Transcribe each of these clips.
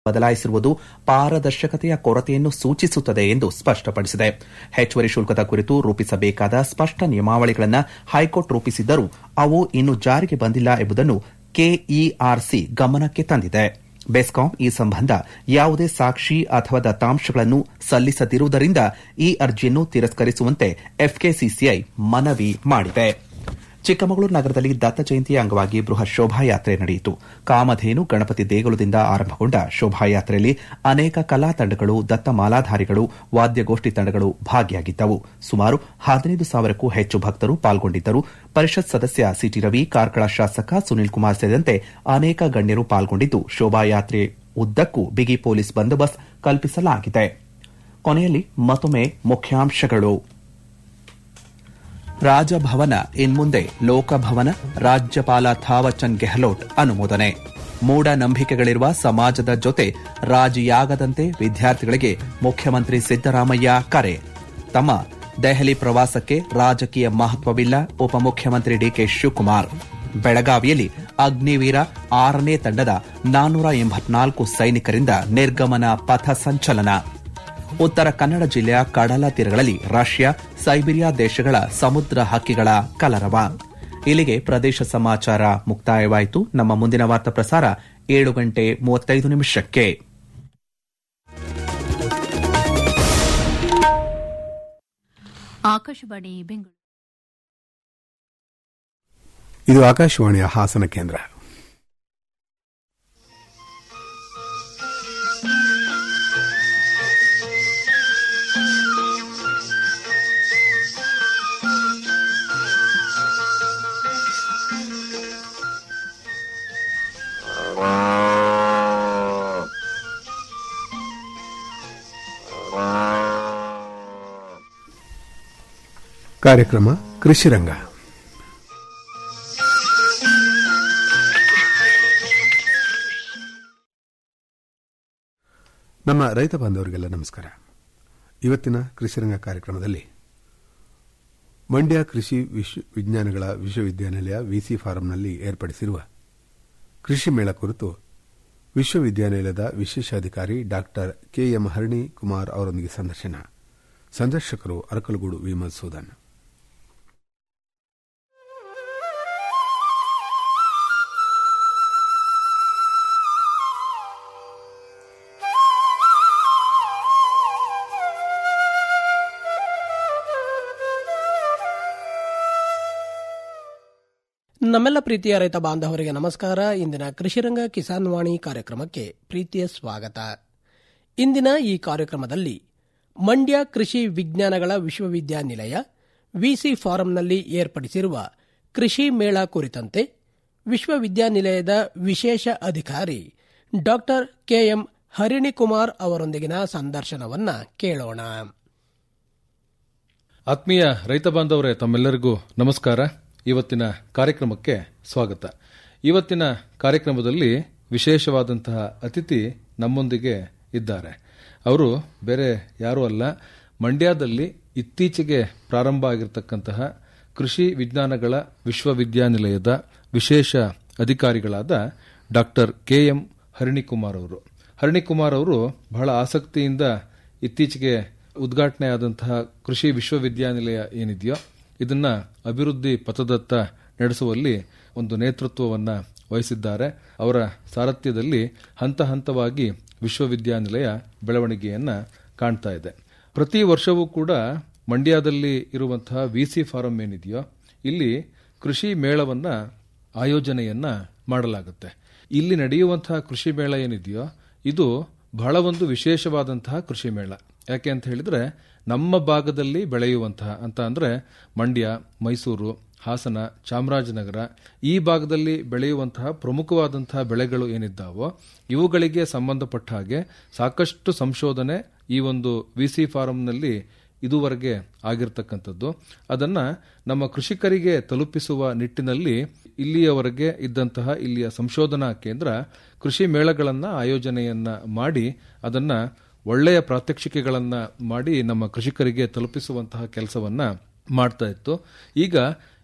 ಬದಲಾಯಿಸಿರುವುದು ಪಾರದರ್ಶಕತೆಯ ಕೊರತೆಯನ್ನು ಸೂಚಿಸುತ್ತದೆ ಎಂದು ಸ್ಪಷ್ಟಪಡಿಸಿದೆ ಹೆಚ್ಚುವರಿ ಶುಲ್ಕದ ಕುರಿತು ರೂಪಿಸಬೇಕಾದ ಸ್ಪಷ್ಟ ನಿಯಮಾವಳಿಗಳನ್ನು ಹೈಕೋರ್ಟ್ ರೂಪಿಸಿದ್ದರೂ ಅವು ಇನ್ನೂ ಜಾರಿಗೆ ಬಂದಿಲ್ಲ ಎಂಬುದನ್ನು ಕೆಇಆರ್ಸಿ ಗಮನಕ್ಕೆ ತಂದಿದೆ ಬೆಸ್ಕಾಂ ಈ ಸಂಬಂಧ ಯಾವುದೇ ಸಾಕ್ಷಿ ಅಥವಾ ದತ್ತಾಂಶಗಳನ್ನು ಸಲ್ಲಿಸದಿರುವುದರಿಂದ ಈ ಅರ್ಜಿಯನ್ನು ತಿರಸ್ಕರಿಸುವಂತೆ ಎಫ್ಕೆಸಿಸಿಐ ಮನವಿ ಮಾಡಿದೆ ಚಿಕ್ಕಮಗಳೂರು ನಗರದಲ್ಲಿ ದತ್ತ ಜಯಂತಿಯ ಅಂಗವಾಗಿ ಬೃಹತ್ ಶೋಭಾಯಾತ್ರೆ ನಡೆಯಿತು ಕಾಮಧೇನು ಗಣಪತಿ ದೇಗುಲದಿಂದ ಆರಂಭಗೊಂಡ ಶೋಭಾಯಾತ್ರೆಯಲ್ಲಿ ಅನೇಕ ಕಲಾ ತಂಡಗಳು ದತ್ತ ಮಾಲಾಧಾರಿಗಳು ವಾದ್ಯಗೋಷ್ಠಿ ತಂಡಗಳು ಭಾಗಿಯಾಗಿದ್ದವು ಸುಮಾರು ಹದಿನೈದು ಸಾವಿರಕ್ಕೂ ಹೆಚ್ಚು ಭಕ್ತರು ಪಾಲ್ಗೊಂಡಿದ್ದರು ಪರಿಷತ್ ಸದಸ್ಯ ಸಿಟಿ ರವಿ ಕಾರ್ಕಳ ಶಾಸಕ ಸುನೀಲ್ ಕುಮಾರ್ ಸೇರಿದಂತೆ ಅನೇಕ ಗಣ್ಯರು ಪಾಲ್ಗೊಂಡಿದ್ದು ಶೋಭಾಯಾತ್ರೆ ಉದ್ದಕ್ಕೂ ಬಿಗಿ ಪೊಲೀಸ್ ಬಂದೋಬಸ್ತ್ ಕಲ್ಪಿಸಲಾಗಿದೆ ಕೊನೆಯಲ್ಲಿ ಮತ್ತೊಮ್ಮೆ ಮುಖ್ಯಾಂಶಗಳು ರಾಜಭವನ ಇನ್ಮುಂದೆ ಲೋಕಭವನ ರಾಜ್ಯಪಾಲ ಥಾವರ್ಚಂದ್ ಗೆಹ್ಲೋಟ್ ಅನುಮೋದನೆ ಮೂಢನಂಬಿಕೆಗಳಿರುವ ಸಮಾಜದ ಜೊತೆ ರಾಜಿಯಾಗದಂತೆ ವಿದ್ಯಾರ್ಥಿಗಳಿಗೆ ಮುಖ್ಯಮಂತ್ರಿ ಸಿದ್ದರಾಮಯ್ಯ ಕರೆ ತಮ್ಮ ದೆಹಲಿ ಪ್ರವಾಸಕ್ಕೆ ರಾಜಕೀಯ ಮಹತ್ವವಿಲ್ಲ ಉಪಮುಖ್ಯಮಂತ್ರಿ ಡಿಕೆ ಶಿವಕುಮಾರ್ ಬೆಳಗಾವಿಯಲ್ಲಿ ಅಗ್ನಿವೀರ ಆರನೇ ತಂಡದ ನಾನ್ನೂರ ಎಂಬತ್ನಾಲ್ಕು ಸೈನಿಕರಿಂದ ನಿರ್ಗಮನ ಪಥ ಸಂಚಲನ ಉತ್ತರ ಕನ್ನಡ ಜಿಲ್ಲೆಯ ಕಡಲ ತೀರಗಳಲ್ಲಿ ರಷ್ಯಾ ಸೈಬೀರಿಯಾ ದೇಶಗಳ ಸಮುದ್ರ ಹಕ್ಕಿಗಳ ಕಲರವ ಇಲ್ಲಿಗೆ ಪ್ರದೇಶ ಸಮಾಚಾರ ಮುಕ್ತಾಯವಾಯಿತು ನಮ್ಮ ಮುಂದಿನ ವಾರ್ತಾ ಪ್ರಸಾರ ಏಳು ಗಂಟೆ ಮೂವತ್ತೈದು ನಿಮಿಷಕ್ಕೆ ಆಕಾಶವಾಣಿ ಬೆಂಗಳೂರು ಇದು ಆಕಾಶವಾಣಿಯ ಹಾಸನ ಕೇಂದ್ರ ಕಾರ್ಯಕ್ರಮ ಕೃಷಿರಂಗ ನಮ್ಮ ರೈತ ಬಾಂಧವರಿಗೆಲ್ಲ ನಮಸ್ಕಾರ ಇವತ್ತಿನ ಕೃಷಿರಂಗ ಕಾರ್ಯಕ್ರಮದಲ್ಲಿ ಮಂಡ್ಯ ಕೃಷಿ ವಿಶ್ವ ವಿಜ್ಞಾನಗಳ ವಿಶ್ವವಿದ್ಯಾನಿಲಯ ವಿಸಿ ಫಾರಂನಲ್ಲಿ ಏರ್ಪಡಿಸಿರುವ ಕೃಷಿ ಮೇಳ ಕುರಿತು ವಿಶ್ವವಿದ್ಯಾನಿಲಯದ ವಿಶೇಷಾಧಿಕಾರಿ ಡಾಕ್ಟರ್ ಕೆಎಂ ಹರಣಿ ಕುಮಾರ್ ಅವರೊಂದಿಗೆ ಸಂದರ್ಶನ ಸಂದರ್ಶಕರು ಅರಕಲಗೂಡು ವಿ ಮಧುಸೂದನ್ ನಮ್ಮೆಲ್ಲ ಪ್ರೀತಿಯ ರೈತ ಬಾಂಧವರಿಗೆ ನಮಸ್ಕಾರ ಇಂದಿನ ಕೃಷಿರಂಗ ಕಿಸಾನ್ ವಾಣಿ ಕಾರ್ಯಕ್ರಮಕ್ಕೆ ಪ್ರೀತಿಯ ಸ್ವಾಗತ ಇಂದಿನ ಈ ಕಾರ್ಯಕ್ರಮದಲ್ಲಿ ಮಂಡ್ಯ ಕೃಷಿ ವಿಜ್ಞಾನಗಳ ವಿಶ್ವವಿದ್ಯಾನಿಲಯ ವಿಸಿ ಫಾರಂನಲ್ಲಿ ಏರ್ಪಡಿಸಿರುವ ಕೃಷಿ ಮೇಳ ಕುರಿತಂತೆ ವಿಶ್ವವಿದ್ಯಾನಿಲಯದ ವಿಶೇಷ ಅಧಿಕಾರಿ ಡಾಕ್ಟರ್ ಕೆಎಂ ಹರಿಣಿಕುಮಾರ್ ಅವರೊಂದಿಗಿನ ಸಂದರ್ಶನವನ್ನ ಕೇಳೋಣ ಆತ್ಮೀಯ ರೈತ ಬಾಂಧವರೇ ತಮ್ಮೆಲ್ಲರಿಗೂ ನಮಸ್ಕಾರ ಇವತ್ತಿನ ಕಾರ್ಯಕ್ರಮಕ್ಕೆ ಸ್ವಾಗತ ಇವತ್ತಿನ ಕಾರ್ಯಕ್ರಮದಲ್ಲಿ ವಿಶೇಷವಾದಂತಹ ಅತಿಥಿ ನಮ್ಮೊಂದಿಗೆ ಇದ್ದಾರೆ ಅವರು ಬೇರೆ ಯಾರೂ ಅಲ್ಲ ಮಂಡ್ಯದಲ್ಲಿ ಇತ್ತೀಚೆಗೆ ಪ್ರಾರಂಭ ಆಗಿರತಕ್ಕಂತಹ ಕೃಷಿ ವಿಜ್ಞಾನಗಳ ವಿಶ್ವವಿದ್ಯಾನಿಲಯದ ವಿಶೇಷ ಅಧಿಕಾರಿಗಳಾದ ಡಾಕ್ಟರ್ ಕೆಎಂ ಹರಿಣಿಕುಮಾರ್ ಅವರು ಹರಿಣಿಕುಮಾರ್ ಅವರು ಬಹಳ ಆಸಕ್ತಿಯಿಂದ ಇತ್ತೀಚೆಗೆ ಉದ್ಘಾಟನೆ ಆದಂತಹ ಕೃಷಿ ವಿಶ್ವವಿದ್ಯಾನಿಲಯ ಏನಿದೆಯೋ ಇದನ್ನ ಅಭಿವೃದ್ಧಿ ಪಥದತ್ತ ನಡೆಸುವಲ್ಲಿ ಒಂದು ನೇತೃತ್ವವನ್ನು ವಹಿಸಿದ್ದಾರೆ ಅವರ ಸಾರಥ್ಯದಲ್ಲಿ ಹಂತ ಹಂತವಾಗಿ ವಿಶ್ವವಿದ್ಯಾನಿಲಯ ಬೆಳವಣಿಗೆಯನ್ನ ಕಾಣ್ತಾ ಇದೆ ಪ್ರತಿ ವರ್ಷವೂ ಕೂಡ ಮಂಡ್ಯದಲ್ಲಿ ಇರುವಂತಹ ವಿಸಿ ಫಾರಂ ಏನಿದೆಯೋ ಇಲ್ಲಿ ಕೃಷಿ ಮೇಳವನ್ನ ಆಯೋಜನೆಯನ್ನ ಮಾಡಲಾಗುತ್ತೆ ಇಲ್ಲಿ ನಡೆಯುವಂತಹ ಕೃಷಿ ಮೇಳ ಏನಿದೆಯೋ ಇದು ಬಹಳ ಒಂದು ವಿಶೇಷವಾದಂತಹ ಕೃಷಿ ಮೇಳ ಯಾಕೆ ಅಂತ ಹೇಳಿದ್ರೆ ನಮ್ಮ ಭಾಗದಲ್ಲಿ ಬೆಳೆಯುವಂತಹ ಅಂತ ಅಂದ್ರೆ ಮಂಡ್ಯ ಮೈಸೂರು ಹಾಸನ ಚಾಮರಾಜನಗರ ಈ ಭಾಗದಲ್ಲಿ ಬೆಳೆಯುವಂತಹ ಪ್ರಮುಖವಾದಂತಹ ಬೆಳೆಗಳು ಏನಿದ್ದಾವೋ ಇವುಗಳಿಗೆ ಸಂಬಂಧಪಟ್ಟ ಹಾಗೆ ಸಾಕಷ್ಟು ಸಂಶೋಧನೆ ಈ ಒಂದು ವಿಸಿ ಫಾರಂನಲ್ಲಿ ಇದುವರೆಗೆ ಆಗಿರ್ತಕ್ಕಂಥದ್ದು ಅದನ್ನ ನಮ್ಮ ಕೃಷಿಕರಿಗೆ ತಲುಪಿಸುವ ನಿಟ್ಟಿನಲ್ಲಿ ಇಲ್ಲಿಯವರೆಗೆ ಇದ್ದಂತಹ ಇಲ್ಲಿಯ ಸಂಶೋಧನಾ ಕೇಂದ್ರ ಕೃಷಿ ಮೇಳಗಳನ್ನ ಆಯೋಜನೆಯನ್ನ ಮಾಡಿ ಅದನ್ನ ಒಳ್ಳೆಯ ಪ್ರಾತ್ಯಕ್ಷಿಕೆಗಳನ್ನ ಮಾಡಿ ನಮ್ಮ ಕೃಷಿಕರಿಗೆ ತಲುಪಿಸುವಂತಹ ಕೆಲಸವನ್ನ ಮಾಡ್ತಾ ಇತ್ತು ಈಗ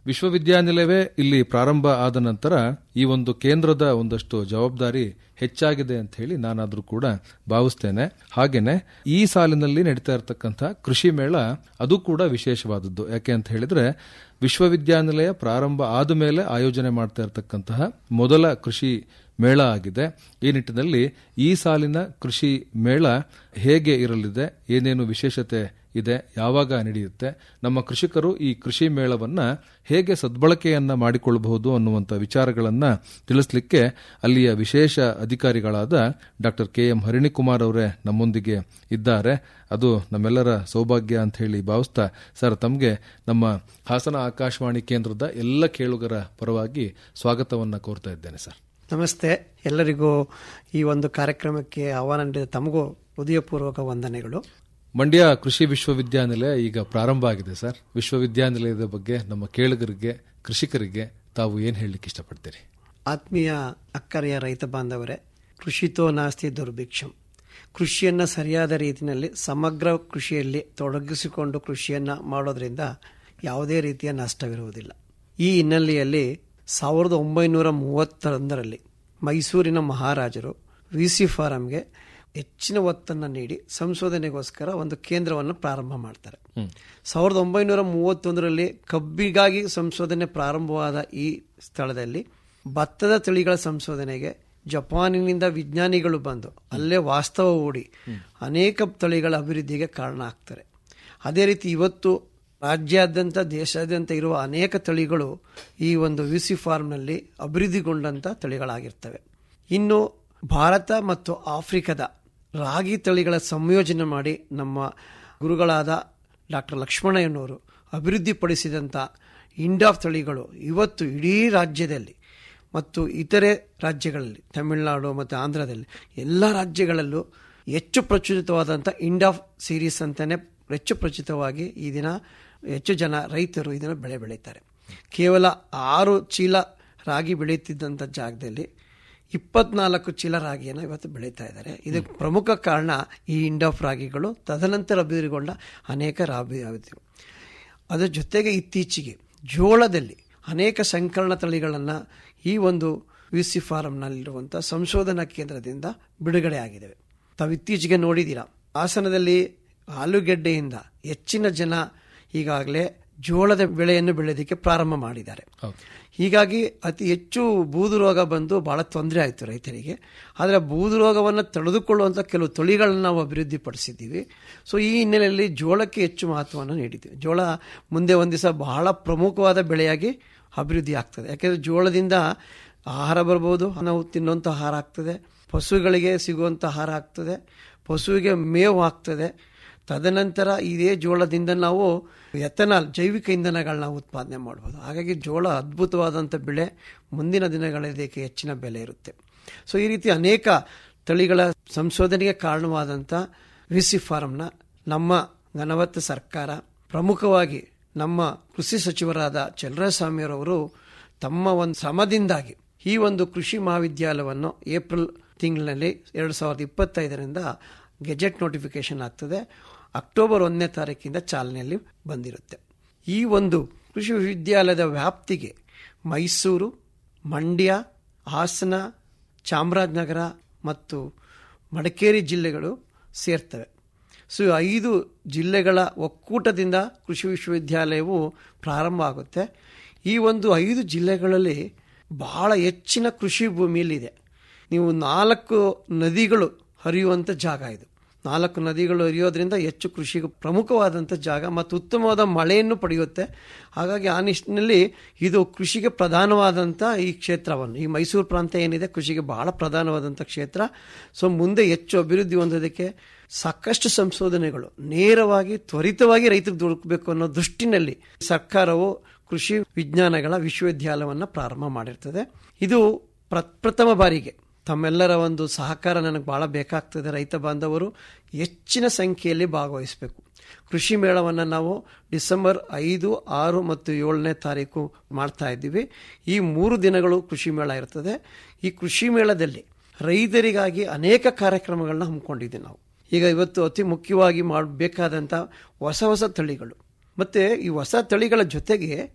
ವಿಶ್ವವಿದ್ಯಾನಿಲಯವೇ ಇಲ್ಲಿ ಪ್ರಾರಂಭ ಆದ ನಂತರ ಈ ಒಂದು ಕೇಂದ್ರದ ಒಂದಷ್ಟು ಜವಾಬ್ದಾರಿ ಹೆಚ್ಚಾಗಿದೆ ಅಂತ ಹೇಳಿ ನಾನಾದ್ರೂ ಕೂಡ ಭಾವಿಸ್ತೇನೆ ಹಾಗೇನೆ ಈ ಸಾಲಿನಲ್ಲಿ ನಡೀತಾ ಇರತಕ್ಕಂಥ ಕೃಷಿ ಮೇಳ ಅದು ಕೂಡ ವಿಶೇಷವಾದದ್ದು ಯಾಕೆ ಅಂತ ಹೇಳಿದ್ರೆ ವಿಶ್ವವಿದ್ಯಾನಿಲಯ ಪ್ರಾರಂಭ ಆದ ಮೇಲೆ ಆಯೋಜನೆ ಮಾಡ್ತಾ ಇರತಕ್ಕಂತಹ ಮೊದಲ ಕೃಷಿ ಮೇಳ ಆಗಿದೆ ಈ ನಿಟ್ಟಿನಲ್ಲಿ ಈ ಸಾಲಿನ ಕೃಷಿ ಮೇಳ ಹೇಗೆ ಇರಲಿದೆ ಏನೇನು ವಿಶೇಷತೆ ಇದೆ ಯಾವಾಗ ನಡೆಯುತ್ತೆ ನಮ್ಮ ಕೃಷಿಕರು ಈ ಕೃಷಿ ಮೇಳವನ್ನ ಹೇಗೆ ಸದ್ಬಳಕೆಯನ್ನ ಮಾಡಿಕೊಳ್ಳಬಹುದು ಅನ್ನುವಂಥ ವಿಚಾರಗಳನ್ನ ತಿಳಿಸಲಿಕ್ಕೆ ಅಲ್ಲಿಯ ವಿಶೇಷ ಅಧಿಕಾರಿಗಳಾದ ಡಾಕ್ಟರ್ ಕೆ ಎಂ ಹರಿಣಿಕುಮಾರ್ ಅವರೇ ನಮ್ಮೊಂದಿಗೆ ಇದ್ದಾರೆ ಅದು ನಮ್ಮೆಲ್ಲರ ಸೌಭಾಗ್ಯ ಅಂತ ಹೇಳಿ ಭಾವಿಸ್ತಾ ಸರ್ ತಮಗೆ ನಮ್ಮ ಹಾಸನ ಆಕಾಶವಾಣಿ ಕೇಂದ್ರದ ಎಲ್ಲ ಕೇಳುಗರ ಪರವಾಗಿ ಸ್ವಾಗತವನ್ನ ಕೋರ್ತಾ ಇದ್ದೇನೆ ಸರ್ ನಮಸ್ತೆ ಎಲ್ಲರಿಗೂ ಈ ಒಂದು ಕಾರ್ಯಕ್ರಮಕ್ಕೆ ಆಹ್ವಾನ ನೀಡಿದ ತಮಗೂ ಹೃದಯಪೂರ್ವಕ ವಂದನೆಗಳು ಮಂಡ್ಯ ಕೃಷಿ ವಿಶ್ವವಿದ್ಯಾನಿಲಯ ಈಗ ಪ್ರಾರಂಭ ಆಗಿದೆ ಸರ್ ವಿಶ್ವವಿದ್ಯಾನಿಲಯದ ಬಗ್ಗೆ ನಮ್ಮ ಕೇಳುಗರಿಗೆ ಕೃಷಿಕರಿಗೆ ತಾವು ಏನ್ ಹೇಳಲಿಕ್ಕೆ ಇಷ್ಟಪಡ್ತೀರಿ ಆತ್ಮೀಯ ಅಕ್ಕರೆಯ ರೈತ ಬಾಂಧವರೇ ಕೃಷಿತೋ ನಾಸ್ತಿ ದುರ್ಭಿಕ್ಷಂ ಕೃಷಿಯನ್ನ ಸರಿಯಾದ ರೀತಿಯಲ್ಲಿ ಸಮಗ್ರ ಕೃಷಿಯಲ್ಲಿ ತೊಡಗಿಸಿಕೊಂಡು ಕೃಷಿಯನ್ನ ಮಾಡೋದ್ರಿಂದ ಯಾವುದೇ ರೀತಿಯ ನಷ್ಟವಿರುವುದಿಲ್ಲ ಈ ಹಿನ್ನೆಲೆಯಲ್ಲಿ ಸಾವಿರದ ಒಂಬೈನೂರ ಮೂವತ್ತೊಂದರಲ್ಲಿ ಮೈಸೂರಿನ ಮಹಾರಾಜರು ವಿ ಸಿ ಫಾರಂಗೆ ಹೆಚ್ಚಿನ ಒತ್ತನ್ನು ನೀಡಿ ಸಂಶೋಧನೆಗೋಸ್ಕರ ಒಂದು ಕೇಂದ್ರವನ್ನು ಪ್ರಾರಂಭ ಮಾಡ್ತಾರೆ ಸಾವಿರದ ಒಂಬೈನೂರ ಮೂವತ್ತೊಂದರಲ್ಲಿ ಕಬ್ಬಿಗಾಗಿ ಸಂಶೋಧನೆ ಪ್ರಾರಂಭವಾದ ಈ ಸ್ಥಳದಲ್ಲಿ ಭತ್ತದ ತಳಿಗಳ ಸಂಶೋಧನೆಗೆ ಜಪಾನಿನಿಂದ ವಿಜ್ಞಾನಿಗಳು ಬಂದು ಅಲ್ಲೇ ವಾಸ್ತವ ಹೂಡಿ ಅನೇಕ ತಳಿಗಳ ಅಭಿವೃದ್ಧಿಗೆ ಕಾರಣ ಆಗ್ತಾರೆ ಅದೇ ರೀತಿ ಇವತ್ತು ರಾಜ್ಯಾದ್ಯಂತ ದೇಶಾದ್ಯಂತ ಇರುವ ಅನೇಕ ತಳಿಗಳು ಈ ಒಂದು ವಿ ಸಿ ಫಾರ್ಮ್ನಲ್ಲಿ ಅಭಿವೃದ್ಧಿಗೊಂಡಂತ ತಳಿಗಳಾಗಿರ್ತವೆ ಇನ್ನು ಭಾರತ ಮತ್ತು ಆಫ್ರಿಕಾದ ರಾಗಿ ತಳಿಗಳ ಸಂಯೋಜನೆ ಮಾಡಿ ನಮ್ಮ ಗುರುಗಳಾದ ಡಾಕ್ಟರ್ ಲಕ್ಷ್ಮಣಯ್ಯನವರು ಅಭಿವೃದ್ಧಿಪಡಿಸಿದಂಥ ಇಂಡಾಫ್ ತಳಿಗಳು ಇವತ್ತು ಇಡೀ ರಾಜ್ಯದಲ್ಲಿ ಮತ್ತು ಇತರೆ ರಾಜ್ಯಗಳಲ್ಲಿ ತಮಿಳುನಾಡು ಮತ್ತು ಆಂಧ್ರದಲ್ಲಿ ಎಲ್ಲ ರಾಜ್ಯಗಳಲ್ಲೂ ಹೆಚ್ಚು ಪ್ರಚಲಿತವಾದಂಥ ಇಂಡಾಫ್ ಸೀರೀಸ್ ಅಂತಾನೆ ಹೆಚ್ಚು ಪ್ರಚಿತವಾಗಿ ಈ ದಿನ ಹೆಚ್ಚು ಜನ ರೈತರು ಇದನ್ನು ಬೆಳೆ ಬೆಳೀತಾರೆ ಕೇವಲ ಆರು ಚೀಲ ರಾಗಿ ಬೆಳೆಯುತ್ತಿದ್ದಂಥ ಜಾಗದಲ್ಲಿ ಇಪ್ಪತ್ನಾಲ್ಕು ಚೀಲ ರಾಗಿಯನ್ನು ಇವತ್ತು ಬೆಳೀತಾ ಇದ್ದಾರೆ ಇದಕ್ಕೆ ಪ್ರಮುಖ ಕಾರಣ ಈ ಇಂಡಾಫ್ ರಾಗಿಗಳು ತದನಂತರ ಅಭಿವೃದ್ಧಿಗೊಂಡ ಅನೇಕ ರಾಬಿ ಅದರ ಜೊತೆಗೆ ಇತ್ತೀಚೆಗೆ ಜೋಳದಲ್ಲಿ ಅನೇಕ ಸಂಕಲನ ತಳಿಗಳನ್ನು ಈ ಒಂದು ವಿ ಸಿ ಫಾರಂನಲ್ಲಿರುವಂಥ ಸಂಶೋಧನಾ ಕೇಂದ್ರದಿಂದ ಬಿಡುಗಡೆ ಆಗಿದ್ದಾವೆ ತಾವು ಇತ್ತೀಚೆಗೆ ನೋಡಿದ್ದೀರಾ ಹಾಸನದಲ್ಲಿ ಆಲೂಗೆಡ್ಡೆಯಿಂದ ಹೆಚ್ಚಿನ ಜನ ಈಗಾಗಲೇ ಜೋಳದ ಬೆಳೆಯನ್ನು ಬೆಳೆಯೋದಕ್ಕೆ ಪ್ರಾರಂಭ ಮಾಡಿದ್ದಾರೆ ಹೀಗಾಗಿ ಅತಿ ಹೆಚ್ಚು ಬೂದು ರೋಗ ಬಂದು ಬಹಳ ತೊಂದರೆ ಆಯಿತು ರೈತರಿಗೆ ಆದರೆ ಬೂದು ರೋಗವನ್ನು ತಡೆದುಕೊಳ್ಳುವಂಥ ಕೆಲವು ತಳಿಗಳನ್ನು ನಾವು ಅಭಿವೃದ್ಧಿಪಡಿಸಿದ್ದೀವಿ ಸೊ ಈ ಹಿನ್ನೆಲೆಯಲ್ಲಿ ಜೋಳಕ್ಕೆ ಹೆಚ್ಚು ಮಹತ್ವವನ್ನು ನೀಡಿದ್ದೀವಿ ಜೋಳ ಮುಂದೆ ಒಂದು ದಿವಸ ಬಹಳ ಪ್ರಮುಖವಾದ ಬೆಳೆಯಾಗಿ ಅಭಿವೃದ್ಧಿ ಆಗ್ತದೆ ಯಾಕೆಂದರೆ ಜೋಳದಿಂದ ಆಹಾರ ಬರ್ಬೋದು ನಾವು ತಿನ್ನುವಂಥ ಆಹಾರ ಆಗ್ತದೆ ಪಶುಗಳಿಗೆ ಸಿಗುವಂಥ ಆಹಾರ ಆಗ್ತದೆ ಪಶುವಿಗೆ ಮೇವು ಆಗ್ತದೆ ತದನಂತರ ಇದೇ ಜೋಳದಿಂದ ನಾವು ಎಥನಾಲ್ ಜೈವಿಕ ಇಂಧನಗಳನ್ನ ಉತ್ಪಾದನೆ ಮಾಡ್ಬೋದು ಹಾಗಾಗಿ ಜೋಳ ಅದ್ಭುತವಾದಂಥ ಬೆಳೆ ಮುಂದಿನ ದಿನಗಳಲ್ಲಿ ಇದಕ್ಕೆ ಹೆಚ್ಚಿನ ಬೆಲೆ ಇರುತ್ತೆ ಸೊ ಈ ರೀತಿ ಅನೇಕ ತಳಿಗಳ ಸಂಶೋಧನೆಗೆ ಕಾರಣವಾದಂಥ ವಿ ಸಿ ಫಾರಂನ ನಮ್ಮ ಘನವತ್ತ ಸರ್ಕಾರ ಪ್ರಮುಖವಾಗಿ ನಮ್ಮ ಕೃಷಿ ಸಚಿವರಾದ ಚಲರಾಯಸ್ವಾಮಿಯವರವರು ತಮ್ಮ ಒಂದು ಶ್ರಮದಿಂದಾಗಿ ಈ ಒಂದು ಕೃಷಿ ಮಹಾವಿದ್ಯಾಲಯವನ್ನು ಏಪ್ರಿಲ್ ತಿಂಗಳಿನಲ್ಲಿ ಎರಡು ಸಾವಿರದ ಇಪ್ಪತ್ತೈದರಿಂದ ಗೆಜೆಟ್ ನೋಟಿಫಿಕೇಶನ್ ಆಗ್ತದೆ ಅಕ್ಟೋಬರ್ ಒಂದನೇ ತಾರೀಕಿಂದ ಚಾಲನೆಯಲ್ಲಿ ಬಂದಿರುತ್ತೆ ಈ ಒಂದು ಕೃಷಿ ವಿಶ್ವವಿದ್ಯಾಲಯದ ವ್ಯಾಪ್ತಿಗೆ ಮೈಸೂರು ಮಂಡ್ಯ ಹಾಸನ ಚಾಮರಾಜನಗರ ಮತ್ತು ಮಡಿಕೇರಿ ಜಿಲ್ಲೆಗಳು ಸೇರ್ತವೆ ಸೊ ಐದು ಜಿಲ್ಲೆಗಳ ಒಕ್ಕೂಟದಿಂದ ಕೃಷಿ ವಿಶ್ವವಿದ್ಯಾಲಯವು ಪ್ರಾರಂಭ ಆಗುತ್ತೆ ಈ ಒಂದು ಐದು ಜಿಲ್ಲೆಗಳಲ್ಲಿ ಬಹಳ ಹೆಚ್ಚಿನ ಕೃಷಿ ಭೂಮಿಯಲ್ಲಿದೆ ನೀವು ನಾಲ್ಕು ನದಿಗಳು ಹರಿಯುವಂಥ ಜಾಗ ಇದು ನಾಲ್ಕು ನದಿಗಳು ಹರಿಯೋದ್ರಿಂದ ಹೆಚ್ಚು ಕೃಷಿಗೆ ಪ್ರಮುಖವಾದಂಥ ಜಾಗ ಮತ್ತು ಉತ್ತಮವಾದ ಮಳೆಯನ್ನು ಪಡೆಯುತ್ತೆ ಹಾಗಾಗಿ ಆ ನಿಟ್ಟಿನಲ್ಲಿ ಇದು ಕೃಷಿಗೆ ಪ್ರಧಾನವಾದಂಥ ಈ ಕ್ಷೇತ್ರವನ್ನು ಈ ಮೈಸೂರು ಪ್ರಾಂತ ಏನಿದೆ ಕೃಷಿಗೆ ಬಹಳ ಪ್ರಧಾನವಾದಂಥ ಕ್ಷೇತ್ರ ಸೊ ಮುಂದೆ ಹೆಚ್ಚು ಅಭಿವೃದ್ಧಿ ಹೊಂದೋದಕ್ಕೆ ಸಾಕಷ್ಟು ಸಂಶೋಧನೆಗಳು ನೇರವಾಗಿ ತ್ವರಿತವಾಗಿ ರೈತರಿಗೆ ದೊರಕಬೇಕು ಅನ್ನೋ ದೃಷ್ಟಿನಲ್ಲಿ ಸರ್ಕಾರವು ಕೃಷಿ ವಿಜ್ಞಾನಗಳ ವಿಶ್ವವಿದ್ಯಾಲಯವನ್ನು ಪ್ರಾರಂಭ ಮಾಡಿರ್ತದೆ ಇದು ಪ್ರಪ್ರಥಮ ಬಾರಿಗೆ ತಮ್ಮೆಲ್ಲರ ಒಂದು ಸಹಕಾರ ನನಗೆ ಬಹಳ ಬೇಕಾಗ್ತದೆ ರೈತ ಬಾಂಧವರು ಹೆಚ್ಚಿನ ಸಂಖ್ಯೆಯಲ್ಲಿ ಭಾಗವಹಿಸಬೇಕು ಕೃಷಿ ಮೇಳವನ್ನು ನಾವು ಡಿಸೆಂಬರ್ ಐದು ಆರು ಮತ್ತು ಏಳನೇ ತಾರೀಕು ಮಾಡ್ತಾ ಇದ್ದೀವಿ ಈ ಮೂರು ದಿನಗಳು ಕೃಷಿ ಮೇಳ ಇರ್ತದೆ ಈ ಕೃಷಿ ಮೇಳದಲ್ಲಿ ರೈತರಿಗಾಗಿ ಅನೇಕ ಕಾರ್ಯಕ್ರಮಗಳನ್ನ ಹಮ್ಮಿಕೊಂಡಿದ್ದೀವಿ ನಾವು ಈಗ ಇವತ್ತು ಅತಿ ಮುಖ್ಯವಾಗಿ ಮಾಡಬೇಕಾದಂಥ ಹೊಸ ಹೊಸ ತಳಿಗಳು ಮತ್ತು ಈ ಹೊಸ ತಳಿಗಳ ಜೊತೆಗೆ